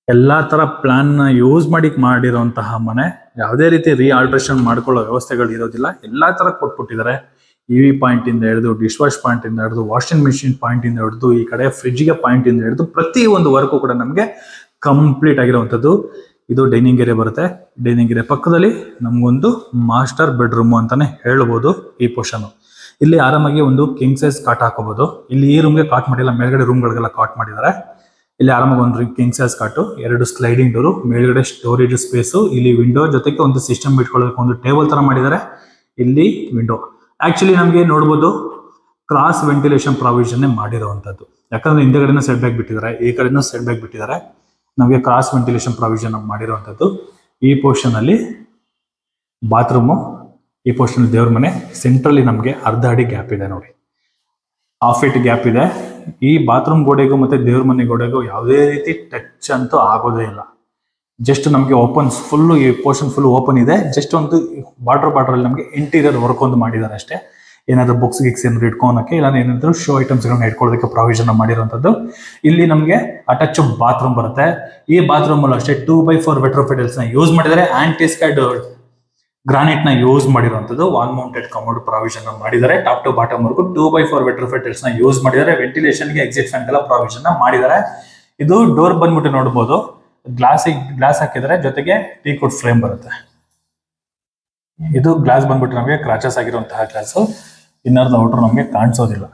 ಎಲ್ಲಾ ತರ ಪ್ಲಾನ್ ನ ಯೂಸ್ ಮಾಡಿ ಮಾಡಿರುವಂತಹ ಮನೆ ಯಾವುದೇ ರೀತಿ ರೀ ಆಲ್ಟ್ರೇಷನ್ ಮಾಡ್ಕೊಳ್ಳೋ ವ್ಯವಸ್ಥೆಗಳು ಇರೋದಿಲ್ಲ ಎಲ್ಲಾ ತರ ಕೊಟ್ಬಿಟ್ಟಿದ್ದಾರೆ ಇ ವಿ ಪಾಯಿಂಟ್ ಇಂದ ಹಿಡಿದು ಡಿಶ್ ವಾಶ್ ಪಾಯಿಂಟ್ ಇಂದ ಹಿಡಿದು ವಾಷಿಂಗ್ ಮಿಷಿನ್ ಪಾಯಿಂಟ್ ಇಂದ ಹಿಡಿದು ಈ ಕಡೆ ಫ್ರಿಡ್ಜ್ಗೆ ಪಾಯಿಂಟ್ ಇಂದ ಹಿಡಿದು ಪ್ರತಿ ಒಂದು ವರ್ಕು ಕೂಡ ನಮಗೆ ಕಂಪ್ಲೀಟ್ ಆಗಿರುವಂತದ್ದು ಇದು ಡೈನಿಂಗ್ ಏರಿಯಾ ಬರುತ್ತೆ ಡೈನಿಂಗ್ ಏರಿಯಾ ಪಕ್ಕದಲ್ಲಿ ನಮಗೊಂದು ಮಾಸ್ಟರ್ ಬೆಡ್ರೂಮ್ ಅಂತಾನೆ ಹೇಳ್ಬೋದು ಈ ಪೋರ್ಷನ್ ಇಲ್ಲಿ ಆರಾಮಾಗಿ ಒಂದು ಕಿಂಗ್ ಸೈಜ್ ಕಾಟ್ ಹಾಕೋಬಹುದು ಇಲ್ಲಿ ಈ ರೂಮ್ಗೆ ಕಾಟ್ ಮಾಡಿಲ್ಲ ಮೇಲ್ಗಡೆ ರೂಮ್ಗಳಿಗೆಲ್ಲ ಕಾಟ್ ಮಾಡಿದ್ದಾರೆ ಇಲ್ಲಿ ಆರಾಮಾಗಿ ಒಂದು ಕಿಂಗ್ ಸೈಜ್ ಕಾಟು ಎರಡು ಸ್ಲೈಡಿಂಗ್ ಡೋರು ಮೇಲ್ಗಡೆ ಸ್ಟೋರೇಜ್ ಸ್ಪೇಸು ಇಲ್ಲಿ ವಿಂಡೋ ಜೊತೆಗೆ ಒಂದು ಸಿಸ್ಟಮ್ ಇಟ್ಕೊಳ್ಳೋದಕ್ಕೆ ಒಂದು ಟೇಬಲ್ ತರ ಮಾಡಿದ್ದಾರೆ ಇಲ್ಲಿ ವಿಂಡೋ ಆಕ್ಚುಲಿ ನಮಗೆ ನೋಡ್ಬೋದು ಕ್ರಾಸ್ ವೆಂಟಿಲೇಷನ್ ಪ್ರಾವಿಷನ್ ಮಾಡಿರುವಂತದ್ದು ಯಾಕಂದ್ರೆ ಹಿಂದೆಗಡೆನೂ ಸೆಟ್ ಬ್ಯಾಕ್ ಬಿಟ್ಟಿದ್ದಾರೆ ಈ ಕಡೆನೂ ಸೆಟ್ ಬ್ಯಾಕ್ ಬಿಟ್ಟಿದ್ದಾರೆ ನಮಗೆ ಕ್ರಾಸ್ ವೆಂಟಿಲೇಷನ್ ಪ್ರಾವಿಷನ್ ಮಾಡಿರುವಂತದ್ದು ಈ ಪೋರ್ಷನ್ ಅಲ್ಲಿ ಬಾತ್ರೂಮು ಈ ಪೋರ್ಷನ್ ದೇವ್ರ ಮನೆ ಸೆಂಟ್ರಲ್ಲಿ ನಮಗೆ ಅರ್ಧ ಅಡಿ ಗ್ಯಾಪ್ ಇದೆ ನೋಡಿ ಹಾಫ್ ಫೀಟ್ ಗ್ಯಾಪ್ ಇದೆ ಈ ಬಾತ್ರೂಮ್ ಗೋಡೆಗೂ ಮತ್ತೆ ದೇವ್ರ ಮನೆ ಗೋಡೆಗೂ ಯಾವುದೇ ರೀತಿ ಟಚ್ ಅಂತೂ ಆಗೋದೇ ಇಲ್ಲ ಜಸ್ಟ್ ನಮಗೆ ಓಪನ್ ಫುಲ್ ಈ ಪೋರ್ಷನ್ ಫುಲ್ ಓಪನ್ ಇದೆ ಜಸ್ಟ್ ಒಂದು ಬಾರ್ಡರ್ ಬಾರ್ಡರ್ ಅಲ್ಲಿ ನಮಗೆ ಇಂಟೀರಿಯರ್ ವರ್ಕ್ ಒಂದು ಮಾಡಿದ್ದಾರೆ ಅಷ್ಟೇ ಏನಾದ್ರು ಬುಕ್ಸ್ ಗಿಕ್ಸ್ ಏನಾದ್ರು ಇಟ್ಕೊಳಕ್ಕೆ ಇಲ್ಲ ಏನಾದ್ರು ಶೋ ಐಟಮ್ಸ್ಗಳನ್ನ ಇಟ್ಕೊಳ್ಳೋದಕ್ಕೆ ಪ್ರಾವಿಷನ್ ಮಾಡಿರುವಂಥದ್ದು ಇಲ್ಲಿ ನಮಗೆ ಅಟಚ್ ಬಾತ್ರೂಮ್ ಬರುತ್ತೆ ಈ ಬಾತ್ರೂಮ್ ಅಲ್ಲೂ ಅಷ್ಟೇ ಟೂ ಬೈ ಫೋರ್ ವೆಟ್ರೋಫಿಟಲ್ಸ್ ನ ಯೂಸ್ ಮಾಡಿದ್ದಾರೆ ಆಂಟಿಸ್ಕೈಡ್ ಗ್ರಾನೈಟ್ ನ ಯೂಸ್ ಮಾಡಿರುವಂತದ್ದು ವಾಲ್ ಮೌಂಟೆಡ್ ಕಮೋಡ್ ಪ್ರಾವಿಷನ್ ಮಾಡಿದ್ದಾರೆ top to bottom work two by four vitrified tiles ನ ಯೂಸ್ ಮಾಡಿದ್ದಾರೆ ವೆಂಟಿಲೇಷನ್ ಗೆ ಎಕ್ಸಿಟ್ ಫ್ಯಾನ್ ಎಲ್ಲ ಪ್ರಾವಿಷನ್ ಮಾಡಿದ್ದಾರೆ ಇದು ಡೋರ್ ಬಂದ್ಬಿಟ್ಟು ನೋಡಬಹುದು ಗ್ಲಾಸ್ ಗ್ಲಾಸ್ ಹಾಕಿದರೆ ಜೊತೆಗೆ ಟೀ ಕುಡ್ ಫ್ರೇಮ್ ಬರುತ್ತೆ ಇದು ಗ್ಲಾಸ್ ಬಂದ್ಬಿಟ್ಟು ನಮಗೆ ಕ್ರಾಚಸ್ ಆಗಿರುವಂತಹ ಗ್ಲಾಸ್ ಇನ್ನರ್ದ ಔಟ್ರ್ ನಮಗೆ ಕಾಣಿಸೋದಿಲ್ಲ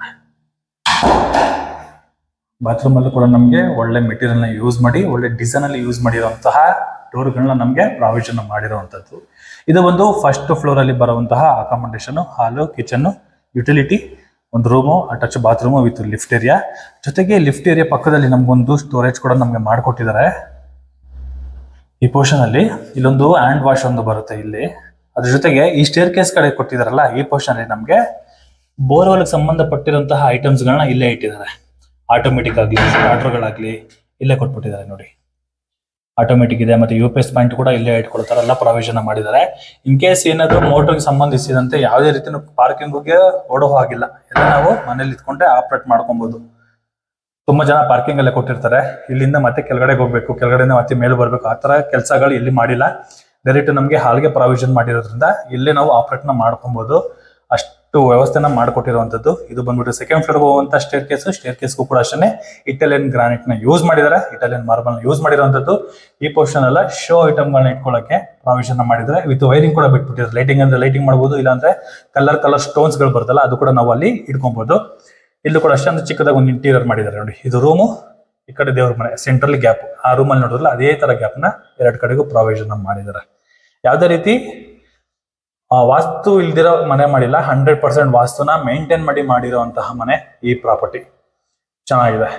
ಬಾತ್ರೂಮ್ ಅಲ್ಲೂ ಕೂಡ ನಮಗೆ ಒಳ್ಳೆ ಮೆಟೀರಿಯಲ್ ನ ಯೂಸ್ ಮಾಡಿ ಒಳ್ಳೆ ಡಿಸೈನ್ ಅಲ್ಲಿ ಯೂಸ್ ಮಾಡಿರುವಂತಹ ಡೋರ್ಗಳನ್ನ ನಮಗೆ ಪ್ರಾವಿಷನ್ ಮಾಡಿರುವಂತದ್ದು ಇದು ಒಂದು ಫಸ್ಟ್ ಫ್ಲೋರ್ ಅಲ್ಲಿ ಬರುವಂತಹ ಅಕಾಮಡೇಷನ್ ಹಾಲು ಕಿಚನ್ ಯುಟಿಲಿಟಿ ಒಂದು room attach bathroom with lift area ಜೊತೆಗೆ ಲಿಫ್ಟ್ ಏರಿಯಾ ಪಕ್ಕದಲ್ಲಿ ನಮಗೊಂದು ಸ್ಟೋರೇಜ್ ಕೂಡ ನಮಗೆ ಮಾಡಿಕೊಟ್ಟಿದ್ದಾರೆ ಈ ಪೋರ್ಷನ್ ಅಲ್ಲಿ ಇಲ್ಲೊಂದು ಹ್ಯಾಂಡ್ ವಾಶ್ ಒಂದು ಬರುತ್ತೆ ಇಲ್ಲಿ ಅದ್ರ ಜೊತೆಗೆ ಈ ಸ್ಟೇರ್ ಕೇಸ್ ಕಡೆ ಕೊಟ್ಟಿದಾರಲ್ಲ ಈ ಪೋರ್ಷನ್ ಅಲ್ಲಿ ನಮಗೆ ಬೋರ್ವೆಲ್ ಸಂಬಂಧಪಟ್ಟಿರುವಂತಹ ಐಟಮ್ಸ್ ಗಳನ್ನ ಇಲ್ಲೇ ಇಟ್ಟಿದ್ದಾರೆ ಆಟೋಮೆಟಿಕ್ ಆಗಲಿ ಸ್ಟಾರ್ಟರ್ಗಳಾಗ್ಲಿ ಇಲ್ಲೇ ಕೊಟ್ಬಿಟ್ಟಿದ್ದಾರೆ ನೋಡಿ ಆಟೋಮೆಟಿಕ್ ಇದೆ ಮತ್ತೆ ಯು ಪಿ ಎಸ್ ಪಾಯಿಂಟ್ ಕೂಡ ಇಲ್ಲೇ ಇಟ್ಕೊಳ್ತಾರೆ ಎಲ್ಲ ಪ್ರಾವಿಷನ್ ಮಾಡಿದ್ದಾರೆ ಇನ್ ಕೇಸ್ ಏನಾದ್ರು ಮೋಟರ್ಗೆ ಸಂಬಂಧಿಸಿದಂತೆ ಯಾವುದೇ ರೀತಿ ಪಾರ್ಕಿಂಗ್ಗೆ ಓಡೋ ಹಾಗಿಲ್ಲ ಎಲ್ಲ ನಾವು ಮನೇಲಿ ಇದ್ಕೊಂಡೆ ಆಪರೇಟ್ ಮಾಡ್ಕೊಬಹುದು ತುಂಬಾ ಜನ ಪಾರ್ಕಿಂಗ್ ಎಲ್ಲ ಕೊಟ್ಟಿರ್ತಾರೆ ಇಲ್ಲಿಂದ ಮತ್ತೆ ಕೆಳಗಡೆಗೆ ಹೋಗ್ಬೇಕು ಕೆಳಗಡೆಯಿಂದ ಮತ್ತೆ ಮೇಲೆ ಬರ್ಬೇಕು ಆ ತರ ಕೆಲಸಗಳು ಇಲ್ಲಿ ಮಾಡಿಲ್ಲ ಡೈರೆಕ್ಟ್ ನಮಗೆ ಹಾಲ್ಗೆ ಪ್ರಾವಿಷನ್ ಮಾಡಿರೋದ್ರಿಂದ ಇಲ್ಲೇ ನಾವು ಆಪರೇಟ್ ನ ಮಾಡ್ಕೊಬಹುದು ಅಷ್ಟು ವ್ಯವಸ್ಥೆನ ಮಾಡಿಕೊಟ್ಟಿರುವಂತದ್ದು ಇದು ಬಂದ್ಬಿಟ್ಟು ಸೆಕೆಂಡ್ ಫ್ಲೋರ್ ಹೋಗುವಂತ ಸ್ಟೇರ್ ಕೇಸ್ ಸ್ಟೇರ್ ಕೇಸ್ಗೂ ಕೂಡ ಅಷ್ಟೇ ಇಟಾಲಿಯನ್ ಗ್ರಾನೈಟ್ ನ ಯೂಸ್ ಮಾಡಿದ್ದಾರೆ ಇಟಾಲಿಯನ್ ಮಾರ್ಬಲ್ ನ ಯೂಸ್ ಮಾಡಿರುವಂತದ್ದು ಈ ಪೋರ್ಷನ್ ಎಲ್ಲ ಶೋ ಐಟಮ್ ಗಳನ್ನ ಇಟ್ಕೊಳ್ಳಕ್ಕೆ ಪ್ರಾವಿಷನ್ ಮಾಡಿದ್ದಾರೆ ವಿತ್ ವೈರಿಂಗ್ ಕೂಡ ಬಿಟ್ಬಿಟ್ಟಿದ್ದಾರೆ ಲೈಟಿಂಗ್ ಅಂದ್ರೆ ಲೈಟಿಂಗ್ ಮಾಡಬಹುದು ಇಲ್ಲಾಂದ್ರೆ ಕಲರ್ ಕಲರ್ ಸ್ಟೋನ್ಸ್ ಗಳು ಬರ್ತಲ್ಲ ಅದು ಕೂಡ ನಾವು ಅಲ್ಲಿ ಇಟ್ಕೊಬಹುದು ಇಲ್ಲೂ ಕೂಡ ಅಷ್ಟೊಂದು ಚಿಕ್ಕದಾಗಿ ಒಂದು ಇಂಟೀರಿಯರ್ ಮಾಡಿದ್ದಾರೆ ನೋಡಿ ಇದು ರೂಮು ಈ ಕಡೆ ದೇವ್ರ ಮನೆ ಸೆಂಟ್ರಲ್ ಗ್ಯಾಪ್ ಆ ರೂಮಲ್ಲಿ ನೋಡಿದ್ರಲ್ಲ ಅದೇ ತರ ಗ್ಯಾಪ್ ನ ಎರಡ್ ಕಡೆಗೂ ಪ್ರಾವಿಷನ್ ಮಾಡಿದ್ದಾರೆ ಯಾವುದೇ ರೀತಿ ಆ, ವಾಸ್ತು ಇಲ್ದಿರೋ ಮನೆ ಮಾಡಿಲ್ಲ ಹಂಡ್ರೆಡ್ ಪರ್ಸೆಂಟ್ ವಾಸ್ತುನ ಮೇಂಟೈನ್ ಮಾಡಿ ಮಾಡಿರುವಂತಹ ಮನೆ ಈ ಪ್ರಾಪರ್ಟಿ ಚೆನ್ನಾಗಿದೆ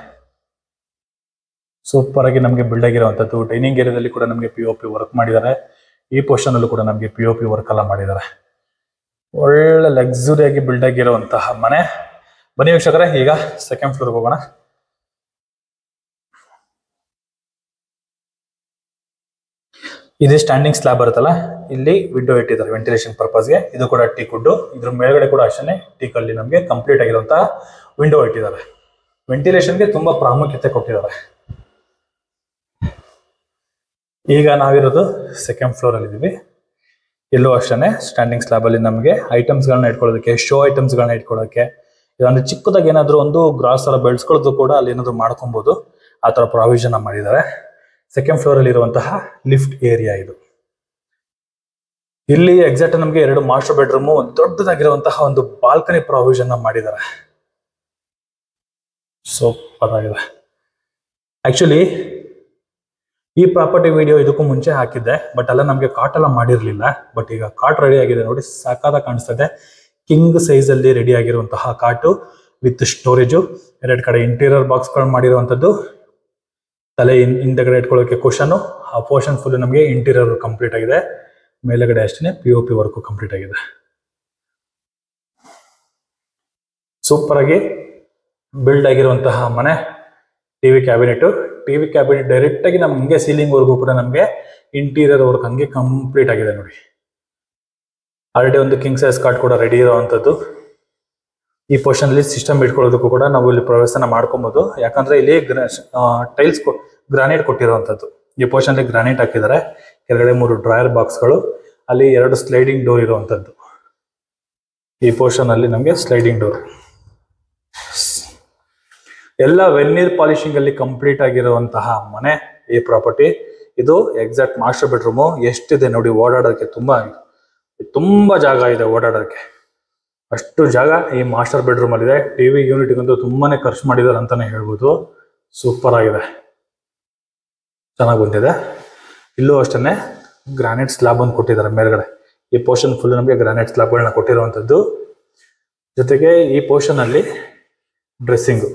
ಸೂಪರ್ ಆಗಿ ನಮಗೆ ಬಿಲ್ಡ್ ಆಗಿರುವಂತದ್ದು ಡೈನಿಂಗ್ ಏರಿಯಾದಲ್ಲಿ ಕೂಡ ನಮಗೆ ಪಿ ಒ ಪಿ ವರ್ಕ್ ಮಾಡಿದ್ದಾರೆ ಈ ಪೋರ್ಷನ್ ಅಲ್ಲೂ ಕೂಡ ನಮಗೆ ಪಿ ಒ ಪಿ ವರ್ಕ್ ಎಲ್ಲ ಮಾಡಿದ್ದಾರೆ ಒಳ್ಳೆ ಲಕ್ಸುರಿ ಆಗಿ ಬಿಲ್ಡ್ ಆಗಿರುವಂತಹ ಮನೆ ಬನ್ನಿ ವೀಕ್ಷಕರೇ ಈಗ ಸೆಕೆಂಡ್ ಫ್ಲೋರ್ಗೆ ಹೋಗೋಣ ಇದು ಸ್ಟ್ಯಾಂಡಿಂಗ್ ಸ್ಲಾಬ್ ಬರುತ್ತಲ್ಲ ಇಲ್ಲಿ ವಿಂಡೋ ಇಟ್ಟಿದ್ದಾರೆ ವೆಂಟಿಲೇಷನ್ ಪರ್ಪಸ್ಗೆ ಇದು ಕೂಡ ಟೀ ಕುಡ್ಡು ಇದ್ರ ಮೇಲ್ಗಡೆ ಕೂಡ ಅಷ್ಟೇ ಟೀ ಕಲ್ಲಿ ನಮಗೆ ಕಂಪ್ಲೀಟ್ ಆಗಿರುವಂತಹ ವಿಂಡೋ ಇಟ್ಟಿದ್ದಾರೆ ವೆಂಟಿಲೇಷನ್ಗೆ ತುಂಬಾ ಪ್ರಾಮುಖ್ಯತೆ ಕೊಟ್ಟಿದ್ದಾರೆ ಈಗ ನಾವಿರೋದು ಸೆಕೆಂಡ್ ಫ್ಲೋರ್ ಅಲ್ಲಿ ಇದೀವಿ ಇಲ್ಲೂ ಅಷ್ಟೇ ಸ್ಟ್ಯಾಂಡಿಂಗ್ ಸ್ಲಾಬ್ ಅಲ್ಲಿ ನಮಗೆ ಐಟಮ್ಸ್ಗಳನ್ನ ಇಟ್ಕೊಳ್ಳೋದಕ್ಕೆ ಶೋ ಐಟಮ್ಸ್ಗಳನ್ನ ಇಟ್ಕೊಳ್ಳೋಕೆ ಇಲ್ಲಾಂದ್ರೆ ಚಿಕ್ಕದಾಗಿ ಏನಾದ್ರು ಒಂದು ಗ್ರಾಸ್ ತರ ಬೆಳೆಸ್ಕೊಳ್ಳೋದು ಕೂಡ ಅಲ್ಲಿ ಏನಾದ್ರು ಮಾಡ್ಕೊಬಹುದು ಆ ತರ ಪ್ರಾವಿಷನ್ ಮಾಡಿದ್ದಾರೆ ಸೆಕೆಂಡ್ ಫ್ಲೋರ್ ಅಲ್ಲಿ ಇರುವಂತಹ ಲಿಫ್ಟ್ ಏರಿಯಾ ಇದು ಇಲ್ಲಿ ಎಕ್ಸಾಕ್ಟ್ ನಮಗೆ ಎರಡು ಮಾಸ್ಟರ್ ಬೆಡ್ರೂಮ್ ದೊಡ್ಡದಾಗಿರುವಂತಹ ಒಂದು ಬಾಲ್ಕನಿ ಪ್ರಾವಿಷನ್ ಮಾಡಿದ್ದಾರೆ ಸೂಪರ್ ಆಗಿದೆ ಆಕ್ಚುಲಿ ಈ ಪ್ರಾಪರ್ಟಿ ವಿಡಿಯೋ ಇದಕ್ಕೂ ಮುಂಚೆ ಹಾಕಿದ್ದೆ ಬಟ್ ಎಲ್ಲ ನಮಗೆ ಕಾಟ್ ಎಲ್ಲ ಮಾಡಿರ್ಲಿಲ್ಲ ಬಟ್ ಈಗ ಕಾಟ್ ರೆಡಿ ಆಗಿದೆ ನೋಡಿ ಸಾಕಾದ ಕಾಣಿಸ್ತದೆ ಕಿಂಗ್ ಸೈಜ್ ಅಲ್ಲಿ ರೆಡಿ ಆಗಿರುವಂತಹ ಕಾಟು ವಿತ್ ಸ್ಟೋರೇಜು ಎರಡು ಕಡೆ ಇಂಟೀರಿಯರ್ ಬಾಕ್ಸ್ಗಳು ಮಾಡಿರುವಂತದ್ದು ತಲೆ ಹಿಂ- ಹಿಂದೆಗಡೆ ಇಟ್ಕೊಳ್ಳೋಕೆ ಕುಶನ್ ಆ ಪೋರ್ಷನ್ ಫುಲ್ ನಮಗೆ ಇಂಟೀರಿಯರ್ ಕಂಪ್ಲೀಟ್ ಆಗಿದೆ ಮೇಲೆಗಡೆ ಅಷ್ಟೇ P O P work complete ಆಗಿದೆ ಸೂಪರ್ ಆಗಿ ಬಿಲ್ಡ್ ಆಗಿರುವಂತಹ ಮನೆ TV cabinet TV cabinet direct ಆಗಿ ನಮ್ಗೆ ಹಿಂಗೆ ಸೀಲಿಂಗ್ ವರ್ಗೂ ಕೂಡ ನಮಗೆ ಇಂಟೀರಿಯರ್ ವರ್ಕ್ ಹಂಗೆ ಕಂಪ್ಲೀಟ್ ಆಗಿದೆ ನೋಡಿ ಆಲ್ರೆಡಿ ಒಂದು ಕಿಂಗ್ ಸೈಜ್ ಕಾರ್ಡ್ ಕೂಡ ರೆಡಿ ಇರುವಂತದ್ದು ಈ ಪೋರ್ಷನ್ ಅಲ್ಲಿ ಸಿಸ್ಟಮ್ ಇಟ್ಕೊಳ್ಳೋದಕ್ಕೂ ಕೂಡ ನಾವು ಇಲ್ಲಿ ಪ್ರವೇಶನ ಮಾಡ್ಕೊಬಹುದು ಯಾಕಂದ್ರೆ ಇಲ್ಲಿ ಟೈಲ್ಸ್ ಗ್ರಾನೈಟ್ ಕೊಟ್ಟಿರುವಂತದ್ದು ಈ ಪೋರ್ಷನ್ ಅಲ್ಲಿ ಗ್ರಾನೈಟ್ ಹಾಕಿದ್ದಾರೆ ಕೆಳಗಡೆ ಮೂರು ಡ್ರಾಯರ್ ಬಾಕ್ಸ್ಗಳು ಅಲ್ಲಿ ಎರಡು ಸ್ಲೈಡಿಂಗ್ ಡೋರ್ ಇರುವಂತದ್ದು ಈ ಪೋರ್ಷನ್ ಅಲ್ಲಿ ನಮಗೆ ಸ್ಲೈಡಿಂಗ್ ಡೋರ್ ಎಲ್ಲ ವೆನ್ನೀರ್ ಪಾಲಿಶಿಂಗ್ ಅಲ್ಲಿ ಕಂಪ್ಲೀಟ್ ಆಗಿರುವಂತಹ ಮನೆ ಈ ಪ್ರಾಪರ್ಟಿ ಇದು ಎಕ್ಸಾಕ್ಟ್ ಮಾಸ್ಟರ್ ಬೆಡ್ರೂಮು ಎಷ್ಟಿದೆ ನೋಡಿ ಓಡಾಡೋದಕ್ಕೆ ತುಂಬಾ ತುಂಬಾ ಜಾಗ ಇದೆ ಓಡಾಡೋದಕ್ಕೆ ಅಷ್ಟು ಜಾಗ ಈ ಮಾಸ್ಟರ್ ಬೆಡ್ರೂಮ್ ಅಲ್ಲಿ ಇದೆ ಟಿವಿ ಯೂನಿಟ್ಗಂತೂ ತುಂಬಾನೇ ಖರ್ಚು ಮಾಡಿದ್ದಾರೆ ಅಂತಾನೆ ಹೇಳ್ಬೋದು ಸೂಪರ್ ಆಗಿದೆ ಚೆನ್ನಾಗಿ ಬಂದಿದೆ ಇಲ್ಲೂ ಅಷ್ಟೇ ಗ್ರಾನೈಟ್ ಸ್ಲಾಬ್ ಒಂದು ಕೊಟ್ಟಿದ್ದಾರೆ ಮೇಲ್ಗಡೆ ಈ ಪೋರ್ಷನ್ ಫುಲ್ ನಮಗೆ ಗ್ರಾನೈಟ್ ಸ್ಲಾಬ್ಗಳನ್ನ ಕೊಟ್ಟಿರುವಂಥದ್ದು ಜೊತೆಗೆ ಈ ಪೋರ್ಷನ್ ಅಲ್ಲಿ ಡ್ರೆಸ್ಸಿಂಗು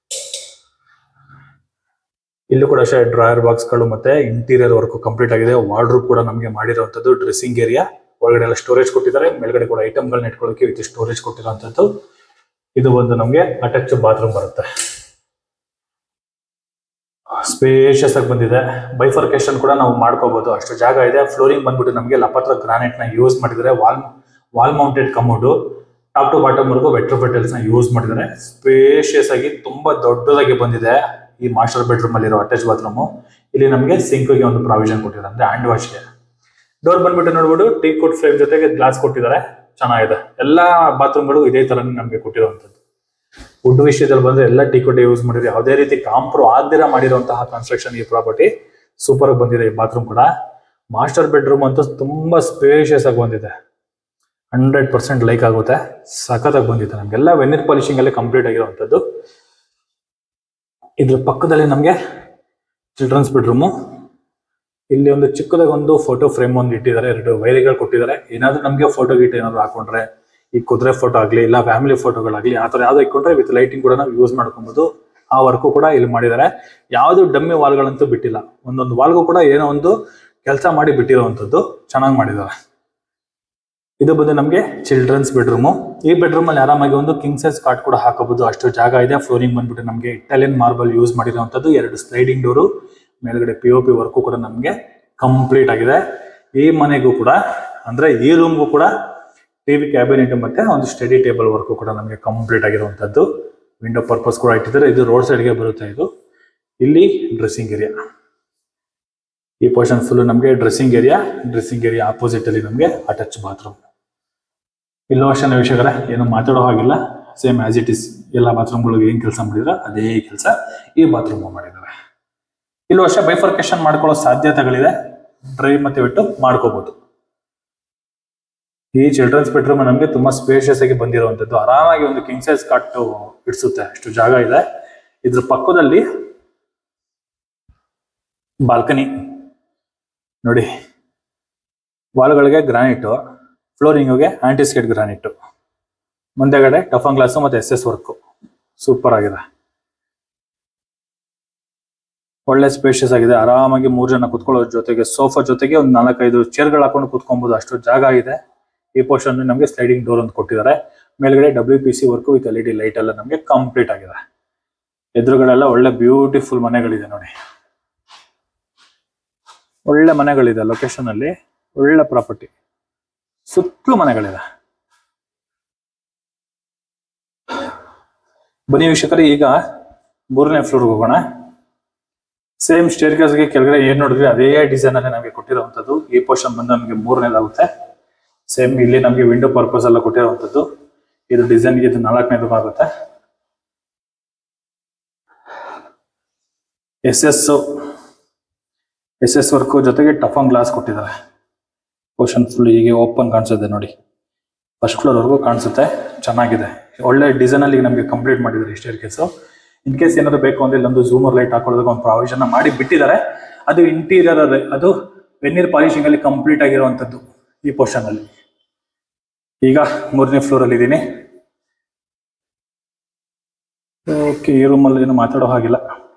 ಇಲ್ಲೂ ಕೂಡ ಅಷ್ಟೇ ಡ್ರಾಯರ್ ಬಾಕ್ಸ್ಗಳು ಮತ್ತೆ ಇಂಟೀರಿಯರ್ ವರ್ಕ್ ಕಂಪ್ಲೀಟ್ ಆಗಿದೆ ವಾರ್ಡ್ರೂಪ್ ಕೂಡ ನಮಗೆ ಮಾಡಿರುವಂಥದ್ದು ಡ್ರೆಸ್ಸಿಂಗ್ ಏರಿಯಾ ಒಳಗಡೆ ಎಲ್ಲ ಸ್ಟೋರೇಜ್ ಕೊಟ್ಟಿದ್ದಾರೆ ಮೇಲ್ಗಡೆ ಕೂಡ ಐಟಮ್ಗಳನ್ನ ಇಟ್ಕೊಳ್ಳೋಕೆ ವಿತ್ ಸ್ಟೋರೇಜ್ ಕೊಟ್ಟಿರುವಂಥದ್ದು ಇದು ಒಂದು ನಮಗೆ ಅಟ್ಯಾಚ್ ಬಾತ್ರೂಮ್ ಬರುತ್ತೆ ಸ್ಪೇಷಿಯಸ್ ಆಗಿ ಬಂದಿದೆ ಬೈಫರ್ಕೇಶನ್ ಕೂಡ ನಾವು ಮಾಡ್ಕೋಬಹುದು ಅಷ್ಟು ಜಾಗ ಇದೆ ಫ್ಲೋರಿಂಗ್ ಬಂದ್ಬಿಟ್ಟು ನಮಗೆ ಲಪತ್ರ ಗ್ರಾನೈಟ್ ನ ಯೂಸ್ ಮಾಡಿದ್ದಾರೆ wall wall mounted commode top to bottom ವರೆಗೂ ವೆಟ್ರೋಫೆಟಲ್ಸ್ ನ ಯೂಸ್ ಮಾಡಿದ್ದಾರೆ ಸ್ಪೇಷಿಯಸ್ ಆಗಿ ತುಂಬಾ ದೊಡ್ಡದಾಗಿ ಬಂದಿದೆ ಈ ಮಾಸ್ಟರ್ ಬೆಡ್ರೂಮ್ ಅಲ್ಲಿರೋ ಅಟ್ಯಾಚ್ ಬಾತ್ರೂಮ್ ಇಲ್ಲಿ ನಮಗೆ ಸಿಂಕ್ ಗೆ ಒಂದು ಪ್ರಾವಿಷನ್ ಕೊಟ್ಟಿದ್ದಾರೆ ಅಂದ್ರೆ ಹ್ಯಾಂಡ್ ವಾಶ್ಗೆ ಡೋರ್ ಬಂದ್ಬಿಟ್ಟು ನೋಡ್ಬಿಟ್ಟು ಟೀ ಕೋಟ್ ಫ್ರೇಮ್ ಜೊತೆಗೆ ಗ್ಲಾಸ್ ಕೊಟ್ಟಿದ್ದಾರೆ ಚೆನ್ನಾಗಿದೆ ಎಲ್ಲಾ ಬಾತ್ರೂಮ್ಗಳು ಇದೇ ತರನೇ ನಮಗೆ ಕೊಟ್ಟಿರುವಂತದ್ದು ವುಡ್ ವಿಷಯದಲ್ಲಿ ಬಂದ್ರೆ ಎಲ್ಲ ಟೀ ಕೋಟ್ ಯೂಸ್ ಮಾಡಿದ್ರೆ ಯಾವುದೇ ರೀತಿ ಕಾಂಪ್ರೋ ಆಗದಿರ ಮಾಡಿರುವಂತಹ ಕನ್ಸ್ಟ್ರಕ್ಷನ್ ಈ ಪ್ರಾಪರ್ಟಿ ಸೂಪರ್ ಆಗಿ ಬಂದಿದೆ ಈ ಬಾತ್ರೂಮ್ ಕೂಡ ಮಾಸ್ಟರ್ ಬೆಡ್ರೂಮ್ ಅಂತೂ ತುಂಬಾ ಸ್ಪೇಷಿಯಸ್ ಆಗಿ ಬಂದಿದೆ ಹಂಡ್ರೆಡ್ ಪರ್ಸೆಂಟ್ ಲೈಕ್ ಆಗುತ್ತೆ ಸಖತ್ತಾಗಿ ಬಂದಿದೆ ನಮಗೆಲ್ಲ ವೆನಿರ್ ಪಾಲಿಶಿಂಗ್ ಅಲ್ಲಿ ಕಂಪ್ಲೀಟ್ ಆಗಿರುವಂತದ್ದು ಇದ್ರ ಪಕ್ಕದಲ್ಲಿ ನಮಗೆ ಚಿಲ್ಡ್ರನ್ಸ್ ಬೆಡ್ರೂಮು ಇಲ್ಲಿ ಒಂದು ಚಿಕ್ಕದಾಗಿ ಒಂದು ಫೋಟೋ ಫ್ರೇಮ್ ಒಂದು ಇಟ್ಟಿದ್ದಾರೆ ಎರಡು ವೈರಿಗಳು ಕೊಟ್ಟಿದ್ದಾರೆ ಏನಾದ್ರೂ ನಮಗೆ ಫೋಟೋ ಗೀಟ್ ಏನಾದ್ರು ಹಾಕೊಂಡ್ರೆ ಈ ಕುದುರೆ ಫೋಟೋ ಆಗಲಿ ಇಲ್ಲ ಫ್ಯಾಮಿಲಿ ಫೋಟೋಗಳಾಗಲಿ ಆ ಥರ ಯಾವ್ದು ಇಟ್ಕೊಂಡ್ರೆ ವಿತ್ ಲೈಟಿಂಗ್ ಕೂಡ ನಾವು ಯೂಸ್ ಮಾಡ್ಕೊಬೋದು ಆ ವರ್ಕು ಕೂಡ ಇಲ್ಲಿ ಮಾಡಿದ್ದಾರೆ ಯಾವುದು ಡಮ್ಮಿ ವಾಲ್ಗಳಂತೂ ಬಿಟ್ಟಿಲ್ಲ ಒಂದೊಂದು ವಾಲ್ಗೂ ಕೂಡ ಏನೋ ಒಂದು ಕೆಲಸ ಮಾಡಿ ಬಿಟ್ಟಿರುವಂಥದ್ದು ಚೆನ್ನಾಗಿ ಮಾಡಿದ್ದಾರೆ ಇದು ಬಂದು ನಮಗೆ ಚಿಲ್ಡ್ರನ್ಸ್ ಬೆಡ್ರೂಮು ಈ ಬೆಡ್ರೂಮ್ ಅಲ್ಲಿ ಆರಾಮಾಗಿ ಒಂದು ಕಿಂಗ್ ಸೈಜ್ ಕಾಟ್ ಕೂಡ ಹಾಕಬಹುದು ಅಷ್ಟು ಜಾಗ ಇದೆ ಫ್ಲೋರಿಂಗ್ ಬಂದ್ಬಿಟ್ಟು ನಮಗೆ ಇಟಾಲಿಯನ್ ಮಾರ್ಬಲ್ ಯೂಸ್ ಮಾಡಿರುವಂತದ್ದು ಎರಡು ಸ್ಲೈಡಿಂಗ್ ಡೋರು ಮೇಲ್ಗಡೆ ಪಿ ಒ ಪಿ ವರ್ಕು ಕೂಡ ನಮಗೆ ಕಂಪ್ಲೀಟ್ ಆಗಿದೆ ಈ ಮನೆಗೂ ಕೂಡ ಅಂದ್ರೆ ಈ ರೂಮ್ಗೂ ಕೂಡ ಟಿವಿ ಕ್ಯಾಬಿನೆಟ್ ಮತ್ತೆ ಒಂದು ಸ್ಟಡಿ ಟೇಬಲ್ ವರ್ಕು ಕೂಡ ನಮಗೆ ಕಂಪ್ಲೀಟ್ ಆಗಿರುವಂತದ್ದು ವಿಂಡೋ ಪರ್ಪಸ್ ಕೂಡ ಇಟ್ಟಿದ್ದಾರೆ ಇದು ರೋಡ್ ಸೈಡ್ಗೆ ಬರುತ್ತೆ ಇದು ಇಲ್ಲಿ ಡ್ರೆಸ್ಸಿಂಗ್ ಏರಿಯಾ ಈ ಪೋರ್ಷನ್ ಫುಲ್ ನಮಗೆ dressing area dressing area opposite ಅಲ್ಲಿ ನಮಗೆ ಅಟ್ಯಾಚ್ ಬಾತ್ರೂಮ್ ಇಲ್ಲೂ ಅಷ್ಟೇ ವೀಕ್ಷಕರೇ ಏನು ಮಾತಾಡೋ ಹಾಗಿಲ್ಲ ಸೇಮ್ ಆಸ್ ಇಟ್ ಇಸ್ ಎಲ್ಲ ಬಾತ್ರೂಮ್ಗಳಿಗೆ ಏನ್ ಕೆಲಸ ಮಾಡಿದ್ರೆ ಅದೇ ಕೆಲಸ ಈ ಬಾತ್ರೂಮ್ ಮಾಡಿದ್ದಾರೆ ಇಲ್ಲೂ ಅಷ್ಟೇ ಬೈಫರ್ಕೇಶನ್ ಮಾಡ್ಕೊಳ್ಳೋ ಸಾಧ್ಯತೆಗಳಿದೆ ಡ್ರೈ ಮತ್ತೆ ಬಿಟ್ಟು ಮಾಡ್ಕೋಬಹುದು ಈ ಚಿಲ್ಡ್ರನ್ಸ್ ಬೆಡ್ರೂಮ್ ನಮಗೆ ತುಂಬಾ ಸ್ಪೇಷಿಯಸ್ ಆಗಿ ಬಂದಿರುವಂತದ್ದು ಆರಾಮಾಗಿ ಒಂದು ಕಿಂಗ್ ಸೈಜ್ ಕಟ್ಟು ಇಡ್ಸುತ್ತೆ ಅಷ್ಟು ಜಾಗ ಇದೆ ಇದ್ರ ಪಕ್ಕದಲ್ಲಿ ಬಾಲ್ಕನಿ ನೋಡಿ ವಾಲ್ಗಳಿಗೆ ಗ್ರಾನೈಟು ಫ್ಲೋರಿಂಗ್ಗೆ ಆಂಟಿಸ್ಕೇಟ್ ಗ್ರಾನೈಟು ಮುಂದೆಗಡೆ ಟಫನ್ ಗ್ಲಾಸು ಮತ್ತೆ ಎಸ್ ಎಸ್ ವರ್ಕು ಸೂಪರ್ ಆಗಿದೆ ಒಳ್ಳೆ ಸ್ಪೇಷಿಯಸ್ ಆಗಿದೆ ಆರಾಮಾಗಿ ಮೂರು ಜನ ಕುತ್ಕೊಳ್ಳೋ ಜೊತೆಗೆ ಸೋಫಾ ಜೊತೆಗೆ ಒಂದು ನಾಲ್ಕೈದು ಚೇರ್ಗಳು ಹಾಕೊಂಡು ಕುತ್ಕೊಬಹುದು ಅಷ್ಟು ಜಾಗ ಇದೆ ಈ ಪೋರ್ಷನ್ ನಮಗೆ ಸ್ಲೈಡಿಂಗ್ ಡೋರ್ ಅಂತ ಕೊಟ್ಟಿದ್ದಾರೆ ಮೇಲ್ಗಡೆ W P C work with L E D light ಎಲ್ಲ ನಮಗೆ ಕಂಪ್ಲೀಟ್ ಆಗಿದೆ ಎದುರುಗಡೆಲ್ಲ ಒಳ್ಳೆ ಬ್ಯೂಟಿಫುಲ್ ಮನೆಗಳಿದೆ ನೋಡಿ ಒಳ್ಳೆ ಮನೆಗಳಿದೆ ಲೊಕೇಶನ್ ಅಲ್ಲಿ ಒಳ್ಳೆ ಪ್ರಾಪರ್ಟಿ ಸುತ್ತಲೂ ಮನೆಗಳಿದೆ ಬನ್ನಿ ವೀಕ್ಷಕರೇ ಈಗ ಮೂರನೇ ಫ್ಲೋರ್ಗೆ ಹೋಗೋಣ ಸೇಮ್ ಸ್ಟೇರ್ ಗೆ ಕೆಳಗಡೆ ಏನ್ ನೋಡಿದ್ರಿ ಅದೇ ಡಿಸೈನ್ ಅಲ್ಲೇ ನಮಗೆ ಕೊಟ್ಟಿರುವಂತದ್ದು ಈ ಪೋರ್ಷನ್ ಬಂದು ನಮಗೆ ಮೂರನೇದಾಗುತ್ತೆ ಸೇಮ್ ಇಲ್ಲಿ ನಮಗೆ ವಿಂಡೋ ಪರ್ಪಸ್ ಎಲ್ಲ ಕೊಟ್ಟಿರುವಂತದ್ದು ಇದು ಡಿಸೈನ್ ಇದು ನಾಲ್ಕನೇದು ಆಗುತ್ತೆ S S S S work ಜೊತೆಗೆ ಟಫನ್ ಗ್ಲಾಸ್ ಕೊಟ್ಟಿದ್ದಾರೆ ಪೋರ್ಷನ್ ಫುಲ್ ಹೀಗೆ ಓಪನ್ ಕಾಣಿಸುತ್ತೆ ನೋಡಿ ಫಸ್ಟ್ ಫ್ಲೋರ್ ವರೆಗೂ ಕಾಣಿಸುತ್ತೆ ಚೆನ್ನಾಗಿದೆ ಒಳ್ಳೆ ಡಿಸೈನ್ ಅಲ್ಲಿ ನಮಗೆ ಕಂಪ್ಲೀಟ್ ಮಾಡಿದ್ದಾರೆ ಸ್ಟೇರ್ ಕೇಸು ಇನ್ ಕೇಸ್ ಏನಾದ್ರು ಬೇಕು ಅಂದ್ರೆ ಇಲ್ಲೊಂದು ಜೂಮರ್ ಲೈಟ್ ಹಾಕೊಳ್ಳೋದಕ್ಕೆ ಒಂದು ಪ್ರಾವಿಷನ್ ಮಾಡಿ ಬಿಟ್ಟಿದ್ದಾರೆ ಅದು ಇಂಟೀರಿಯರ್ ಅದು ವೆನ್ನೀರ್ ಪಾಲಿಶಿಂಗ್ ಅಲ್ಲಿ ಕಂಪ್ಲೀಟ್ ಆಗಿರುವಂತದ್ದು ಈ ಪೋರ್ಷನ್ ಅಲ್ಲಿ ಈಗ ಮೂರನೇ ಫ್ಲೋರ್ ಅಲ್ಲಿ ಇದ್ದೀನಿ ಓಕೆ ಈ ರೂಮಲ್ಲಿ ಏನು ಮಾತಾಡೋ ಹಾಗಿಲ್ಲ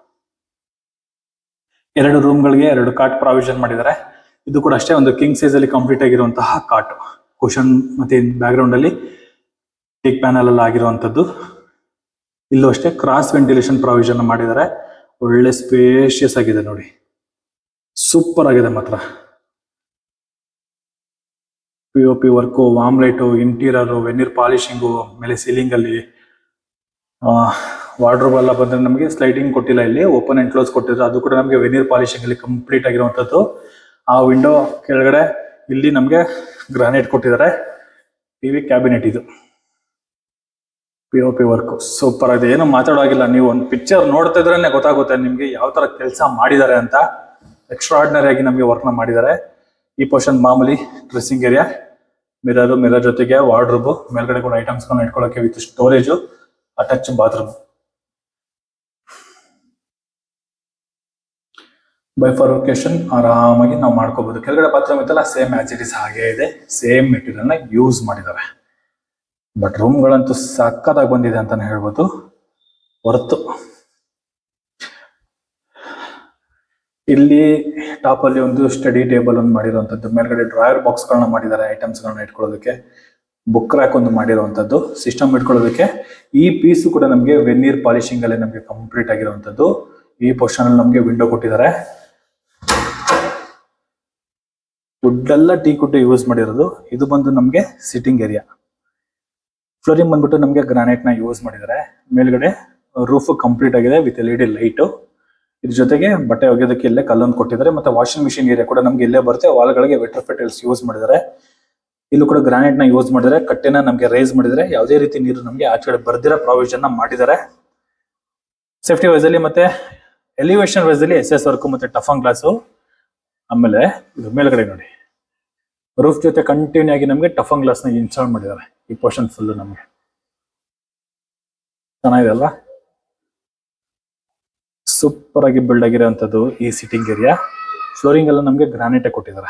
ಎರಡು ರೂಮ್ಗಳಿಗೆ ಎರಡು ಕಾಟ್ ಪ್ರಾವಿಷನ್ ಮಾಡಿದ್ದಾರೆ ಇದು ಕೂಡ ಅಷ್ಟೇ ಒಂದು ಕಿಂಗ್ ಸೈಜ್ ಅಲ್ಲಿ ಕಂಪ್ಲೀಟ್ ಆಗಿರುವಂತಹ ಕಾಟ್ ಕುಷನ್ ಮತ್ತೆ ಬ್ಯಾಕ್ ಗ್ರೌಂಡ್ ಅಲ್ಲಿ ಟಿಕ್ ಪ್ಯಾನಲ್ ಎಲ್ಲ ಆಗಿರುವಂತದ್ದು ಇಲ್ಲೂ ಅಷ್ಟೇ ಕ್ರಾಸ್ ವೆಂಟಿಲೇಷನ್ ಪ್ರಾವಿಷನ್ ಮಾಡಿದ್ದಾರೆ ಒಳ್ಳೆ ಸ್ಪೇಷಿಯಸ್ ಆಗಿದೆ ನೋಡಿ ಸೂಪರ್ ಆಗಿದೆ ಮಾತ್ರ P O P work warm light interior veneer polishing ಮೇಲೆ ಸೀಲಿಂಗ್ ಅಲ್ಲಿ ವಾರ್ಡ್ರೋಬ್ ಎಲ್ಲ ಬಂದ್ರೆ ನಮಗೆ ಸ್ಲೈಡಿಂಗ್ ಕೊಟ್ಟಿಲ್ಲ ಇಲ್ಲಿ ಓಪನ್ ಅಂಡ್ ಕ್ಲೋಸ್ ಕೊಟ್ಟಿದ್ರು ಅದು ಕೂಡ ನಮಗೆ ವೆನೀರ್ ಪಾಲಿಶಿಂಗ್ ಅಲ್ಲಿ ಕಂಪ್ಲೀಟ್ ಆಗಿರುವಂತದ್ದು ಆ ವಿಂಡೋ ಕೆಳಗಡೆ ಇಲ್ಲಿ ನಮಗೆ ಗ್ರಾನೈಟ್ ಕೊಟ್ಟಿದ್ದಾರೆ ಟಿವಿ ಕ್ಯಾಬಿನೆಟ್ ಇದು P O P work super ಆಗಿದೆ ಏನು ಮಾತಾಡೋಗಿಲ್ಲ ನೀವು ಒಂದು ಪಿಕ್ಚರ್ ನೋಡ್ತಾ ಇದ್ರೇನೆ ಗೊತ್ತಾಗುತ್ತೆ ನಿಮ್ಗೆ ಯಾವ ತರ ಕೆಲಸ ಮಾಡಿದ್ದಾರೆ ಅಂತ ಎಕ್ಸ್ಟ್ರಾರ್ಡಿನರಿ ಆಗಿ ನಮಗೆ ವರ್ಕ್ನ ಮಾಡಿದ್ದಾರೆ ಈ ಪೋರ್ಷನ್ ಮಾಮೂಲಿ ಡ್ರೆಸ್ಸಿಂಗ್ ಏರಿಯಾ ಮಿರರ್ ಮಿರರ್ ಜೊತೆಗೆ ವಾರ್ಡ್ರೋಬ್ ಮೇಲ್ಗಡೆ ಕೂಡ ಐಟಮ್ಸ್ ಇಟ್ಕೊಳ್ಳೋಕೆ with storage attach bathroom bifurcation ಆರಾಮಾಗಿ ನಾವು ಮಾಡ್ಕೋಬಹುದು ಕೆಳಗಡೆ ಬಾತ್ರೂಮ್ ಇತ್ತಲ್ಲ ಸೇಮ್ ಆಸ್ ಇಟ್ ಇಸ್ ಹಾಗೆ ಇದೆ ಸೇಮ್ ಮೆಟೀರಿಯಲ್ ನ ಯೂಸ್ ಮಾಡಿದ್ದಾರೆ ಬಟ್ ರೂಮ್ಗಳಂತೂ ಸಕ್ಕತ್ತಾಗಿ ಬಂದಿದೆ ಅಂತಾನೆ ಹೇಳ್ಬೋದು ಹೊರತು ಇಲ್ಲಿ ಟಾಪ್ ಅಲ್ಲಿ ಒಂದು ಸ್ಟಡಿ ಟೇಬಲ್ ಒಂದು ಮಾಡಿರುವಂತದ್ದು ಮೇಲ್ಗಡೆ ಡ್ರಾಯರ್ ಬಾಕ್ಸ್ ಗಳನ್ನ ಮಾಡಿದ್ದಾರೆ ಐಟಮ್ಸ್ ಗಳನ್ನ ಇಟ್ಕೊಳ್ಳೋದಕ್ಕೆ ಬುಕ್ ರ್ಯಾಕ್ ಒಂದು ಮಾಡಿರುವಂತದ್ದು ಸಿಸ್ಟಮ್ ಇಟ್ಕೊಳ್ಳೋದಕ್ಕೆ ಈ ಪೀಸ್ ಕೂಡ ನಮಗೆ ವೆನ್ನೀರ್ ಪಾಲಿಶಿಂಗ್ ಅಲ್ಲಿ ನಮಗೆ ಕಂಪ್ಲೀಟ್ ಆಗಿರುವಂತದ್ದು ಈ ಪೋರ್ಷನ್ ಅಲ್ಲಿ ನಮಗೆ ವಿಂಡೋ ಕೊಟ್ಟಿದ್ದಾರೆ ವುಡ್ ಎಲ್ಲ ಟೀ ಕುಡ್ ಯೂಸ್ ಮಾಡಿರೋದು ಇದು ಬಂದು ನಮಗೆ ಸಿಟ್ಟಿಂಗ್ ಏರಿಯಾ ಫ್ಲೋರಿಂಗ್ ಬಂದ್ಬಿಟ್ಟು ನಮಗೆ ಗ್ರಾನೈಟ್ ನ ಯೂಸ್ ಮಾಡಿದ್ದಾರೆ ಮೇಲ್ಗಡೆ ರೂಫ್ ಕಂಪ್ಲೀಟ್ ಆಗಿದೆ with L E D light ಇದ್ರ ಜೊತೆಗೆ ಬಟ್ಟೆ ಒಗೆಯೋದಕ್ಕೆ ಇಲ್ಲೇ ಕಲ್ಲೊಂದು ಕೊಟ್ಟಿದ್ದಾರೆ ಮತ್ತೆ ವಾಷಿಂಗ್ ಮಿಷಿನ್ ಏರಿಯಾ ಕೂಡ ನಮ್ಗೆ ಇಲ್ಲೇ ಬರುತ್ತೆ ವಾಲ್ಗಳಿಗೆ ವೆಟರ್ ಫೆಟಲ್ಸ್ ಯೂಸ್ ಮಾಡಿದ್ದಾರೆ ಇಲ್ಲೂ ಕೂಡ ಗ್ರಾನೈಟ್ ನ ಯೂಸ್ ಮಾಡಿದ್ದಾರೆ ಕಟ್ಟೆನ ನಮಗೆ ರೈಸ್ ಮಾಡಿದರೆ ಯಾವುದೇ ರೀತಿ ನೀರು ನಮಗೆ ಆಚೆ ಕಡೆ ಬರ್ದಿರೋ ಪ್ರಾವಿಷನ್ ನ ಮಾಡಿದ್ದಾರೆ ಸೇಫ್ಟಿ ವೈಸ್ ಅಲ್ಲಿ ಮತ್ತೆ ಎಲಿವೇಶನ್ ವೈಸ್ ಅಲ್ಲಿ ಎಸ್ ಎಸ್ ವರ್ಕ್ ಮತ್ತೆ ಟಫನ್ ಗ್ಲಾಸು ಆಮೇಲೆ ಇದು ಮೇಲ್ಗಡೆ ನೋಡಿ ರೂಫ್ ಜೊತೆ ಕಂಟಿನ್ಯೂ ಆಗಿ ನಮಗೆ ಟಫನ್ ಗ್ಲಾಸ್ ನ ಇನ್ಸ್ಟಾಲ್ ಮಾಡಿದ್ದಾರೆ ಈ ಪೋರ್ಷನ್ ಫುಲ್ ನಮಗೆ ಚೆನ್ನಾಗಿದೆ ಅಲ್ವಾ ಸೂಪರ್ ಆಗಿ ಬಿಲ್ಡ್ ಆಗಿರೋಂಥದ್ದು ಈ ಸಿಟ್ಟಿಂಗ್ ಏರಿಯಾ ಫ್ಲೋರಿಂಗ್ ಎಲ್ಲ ನಮಗೆ ಗ್ರಾನೈಟ್ ಕೊಟ್ಟಿದ್ದಾರೆ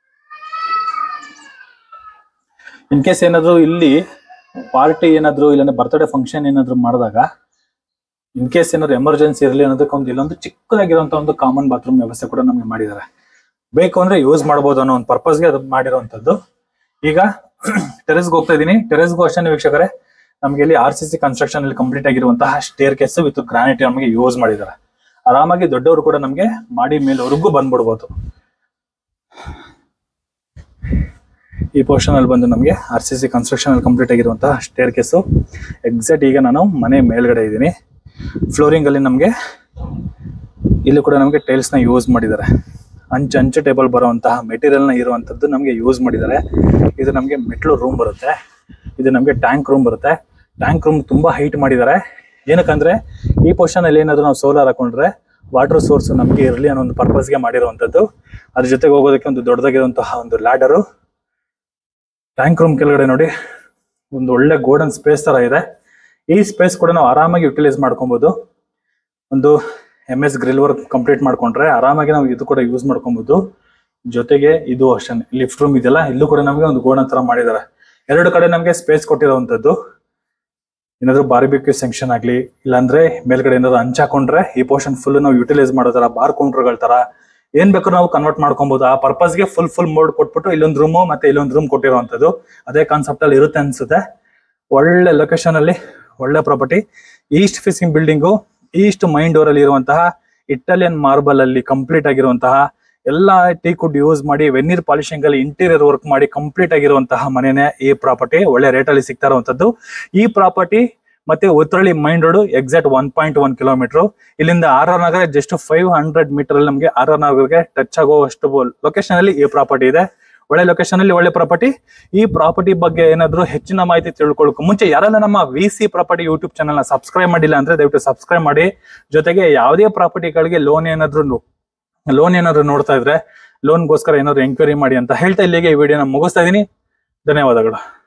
ಇನ್ ಕೇಸ್ ಏನಾದ್ರು ಇಲ್ಲಿ ಪಾರ್ಟಿ ಏನಾದ್ರು ಇಲ್ಲಾಂದ್ರೆ ಬರ್ತ್ಡೇ ಫಂಕ್ಷನ್ ಏನಾದ್ರು ಮಾಡಿದಾಗ ಇನ್ ಕೇಸ್ ಏನಾದ್ರು ಎಮರ್ಜೆನ್ಸಿ ಇರಲಿ ಅನ್ನೋದಕ್ಕೆ ಒಂದು ಇಲ್ಲೊಂದು ಚಿಕ್ಕದಾಗಿರುವಂತ ಒಂದು ಕಾಮನ್ ಬಾತ್ರೂಮ್ ವ್ಯವಸ್ಥೆ ಕೂಡ ನಮಗೆ ಮಾಡಿದ್ದಾರೆ ಬೇಕು ಅಂದ್ರೆ ಯೂಸ್ ಮಾಡಬಹುದು ಅನ್ನೋ ಒಂದು ಪರ್ಪಸ್ಗೆ ಅದು ಮಾಡಿರುವಂತದ್ದು ಈಗ ಟೆರೆಸ್ಗೆ ಹೋಗ್ತಾ ಇದೀನಿ ಟೆರೆಸ್ಗೂ ಅಷ್ಟೇ ವೀಕ್ಷಕರೇ ನಮ್ಗೆ ಇಲ್ಲಿ ಆರ್ ಸಿ ಸಿ ಕನ್ಸ್ಟ್ರಕ್ಷನ್ ಅಲ್ಲಿ ಕಂಪ್ಲೀಟ್ ಆಗಿರುವಂತಹ ಸ್ಟೇರ್ ಕೇಸ್ ವಿತ್ ಗ್ರಾನೈಟ್ ನಮಗೆ ಯೂಸ್ ಮಾಡಿದ್ದಾರೆ ಆರಾಮಾಗಿ ದೊಡ್ಡವರು ಕೂಡ ನಮಗೆ ಮಾಡಿ ಮೇಲ್ವರೆಗೂ ಬಂದ್ಬಿಡ್ಬೋದು ಈ ಪೋರ್ಷನ್ ಅಲ್ಲಿ ಬಂದು ನಮಗೆ ಆರ್ ಸಿ ಸಿ ಕನ್ಸ್ಟ್ರಕ್ಷನ್ ಅಲ್ಲಿ ಕಂಪ್ಲೀಟ್ ಆಗಿರುವಂತಹ ಸ್ಟೇರ್ ಕೇಸು ಎಕ್ಸಾಕ್ಟ್ ಈಗ ನಾನು ಮನೆ ಮೇಲ್ಗಡೆ ಇದ್ದೀನಿ ಫ್ಲೋರಿಂಗ್ ಅಲ್ಲಿ ನಮಗೆ ಇಲ್ಲಿ ಕೂಡ ನಮಗೆ ಟೈಲ್ಸ್ ನ ಯೂಸ್ ಮಾಡಿದ್ದಾರೆ ಅಂಚು ಅಂಚು ಟೇಬಲ್ ಬರುವಂತಹ ಮೆಟೀರಿಯಲ್ ನ ಇರುವಂತದ್ದು ನಮಗೆ ಯೂಸ್ ಮಾಡಿದ್ದಾರೆ ಇದು ನಮಗೆ ಮೆಟ್ಲು ರೂಮ್ ಬರುತ್ತೆ ಇದು ನಮಗೆ ಟ್ಯಾಂಕ್ ರೂಮ್ ಬರುತ್ತೆ ಟ್ಯಾಂಕ್ ರೂಮ್ ತುಂಬಾ ಹೈಟ್ ಮಾಡಿದ್ದಾರೆ ಏನಕ್ಕಂದ್ರೆ ಈ ಪೋರ್ಷನ್ ಅಲ್ಲಿ ಏನಾದ್ರು ನಾವು ಸೋಲಾರ್ ಹಾಕೊಂಡ್ರೆ ವಾಟರ್ ಸೋರ್ಸ್ ನಮಗೆ ಇರಲಿ ಅನ್ನೋ ಒಂದು ಪರ್ಪಸ್ಗೆ ಮಾಡಿರುವಂತದ್ದು ಅದ್ರ ಜೊತೆಗೆ ಹೋಗೋದಕ್ಕೆ ಒಂದು ದೊಡ್ಡದಾಗಿರುವಂತಹ ಒಂದು ಲ್ಯಾಡರು ಟ್ಯಾಂಕ್ ರೂಮ್ ಕೆಳಗಡೆ ನೋಡಿ ಒಂದು ಒಳ್ಳೆ ಗೋಲ್ಡನ್ ಸ್ಪೇಸ್ ತರ ಇದೆ ಈ ಸ್ಪೇಸ್ ಕೂಡ ನಾವು ಆರಾಮಾಗಿ ಯುಟಿಲೈಸ್ ಮಾಡ್ಕೊಬಹುದು ಒಂದು M S grill work complete ಮಾಡ್ಕೊಂಡ್ರೆ ಆರಾಮಾಗಿ ನಾವು ಇದು ಕೂಡ ಯೂಸ್ ಮಾಡ್ಕೊಬಹುದು ಜೊತೆಗೆ ಇದು ಅಷ್ಟೇ ಲಿಫ್ಟ್ ರೂಮ್ ಇದೆಯಲ್ಲ ಇಲ್ಲೂ ಕೂಡ ನಮಗೆ ಒಂದು ಗೋಡನ್ ತರ ಮಾಡಿದ್ದಾರೆ ಎರಡು ಕಡೆ ನಮಗೆ ಸ್ಪೇಸ್ ಕೊಟ್ಟಿರುವಂತದ್ದು ಏನಾದ್ರು ಬಾರ್ಬಿಕ್ಯೂ ಸೆಕ್ಷನ್ ಆಗ್ಲಿ ಇಲ್ಲಾಂದ್ರೆ ಮೇಲ್ಗಡೆ ಏನಾದ್ರು ಹಂಚಾಕೊಂಡ್ರೆ ಈ ಪೋರ್ಷನ್ ಫುಲ್ ನಾವು ಯುಟಿಲೈಸ್ ಮಾಡೋ ತರ ಬಾರ್ ಕೌಂಟರ್ಗಳ ತರ ಏನ್ ಬೇಕಾದ್ರೂ ನಾವು ಕನ್ವರ್ಟ್ ಮಾಡ್ಕೊಬಹುದು ಆ ಪರ್ಪಸ್ಗೆ ಫುಲ್ ಫುಲ್ ಮೋಡ್ ಕೊಟ್ಬಿಟ್ಟು ಇಲ್ಲೊಂದು ರೂಮು ಮತ್ತೆ ಇಲ್ಲೊಂದು ರೂಮ್ ಕೊಟ್ಟಿರುವಂತದ್ದು ಅದೇ ಕಾನ್ಸೆಪ್ಟ್ ಅಲ್ಲಿ ಇರುತ್ತೆ ಅನ್ಸುತ್ತೆ ಒಳ್ಳೆ ಲೊಕೇಶನ್ ಅಲ್ಲಿ ಒಳ್ಳೆ property east facing building east main door ಅಲ್ಲಿ ಇರುವಂತಹ ಇಟಾಲಿಯನ್ ಮಾರ್ಬಲ್ ಅಲ್ಲಿ ಕಂಪ್ಲೀಟ್ ಆಗಿರುವಂತಹ ಎಲ್ಲಾ ಟೀ ಕುಡ್ ಯೂಸ್ ಮಾಡಿ ವೆನ್ನೀರ್ ಪಾಲಿಶಿಂಗ್ ಅಲ್ಲಿ ಇಂಟೀರಿಯರ್ ವರ್ಕ್ ಮಾಡಿ ಕಂಪ್ಲೀಟ್ ಆಗಿರುವಂತಹ ಮನೆನೇ ಈ ಪ್ರಾಪರ್ಟಿ ಒಳ್ಳೆ ರೇಟ್ ಅಲ್ಲಿ ಸಿಗ್ತಾ ಇರುವಂತದ್ದು ಈ ಪ್ರಾಪರ್ಟಿ ಮತ್ತೆ Uttarahalli main road exact one point one kilometre ಇಲ್ಲಿಂದ R R Nagar just five hundred metre ಅಲ್ಲಿ ನಮಗೆ ಆರ್ ಆರ್ ನಗರ್ಗೆ ಟಚ್ ಆಗುವಷ್ಟು ಲೊಕೇಶನ್ ಅಲ್ಲಿ ಈ ಪ್ರಾಪರ್ಟಿ ಇದೆ ಒಳ್ಳೆ ಲೊಕೇಶನ್ ಅಲ್ಲಿ ಒಳ್ಳೆ ಪ್ರಾಪರ್ಟಿ ಈ ಪ್ರಾಪರ್ಟಿ ಬಗ್ಗೆ ಏನಾದ್ರು ಹೆಚ್ಚಿನ ಮಾಹಿತಿ ತಿಳ್ಕೊಳ್ಳೋಕೆ ಮುಂಚೆ ಯಾರೆಲ್ಲ ನಮ್ಮ V C property YouTube channel ನ ಸಬ್ಸ್ಕ್ರೈಬ್ ಮಾಡಿಲ್ಲ ಅಂದ್ರೆ ದಯವಿಟ್ಟು ಸಬ್ಸ್ಕ್ರೈಬ್ ಮಾಡಿ ಜೊತೆಗೆ ಯಾವುದೇ ಪ್ರಾಪರ್ಟಿಗಳಿಗೆ ಲೋನ್ ಏನಾದ್ರು ಲೋನ್ ಏನಾದ್ರು ನೋಡ್ತಾ ಇದ್ರೆ ಲೋನ್ಗೋಸ್ಕರ ಏನಾದ್ರು ಎಂಕ್ವೈರಿ ಮಾಡಿ ಅಂತ ಹೇಳ್ತಾ ಇಲ್ಲಿಗೆ ಈ ವಿಡಿಯೋನ ಮುಗಿಸ್ತಾ ಇದೀನಿ ಧನ್ಯವಾದಗಳು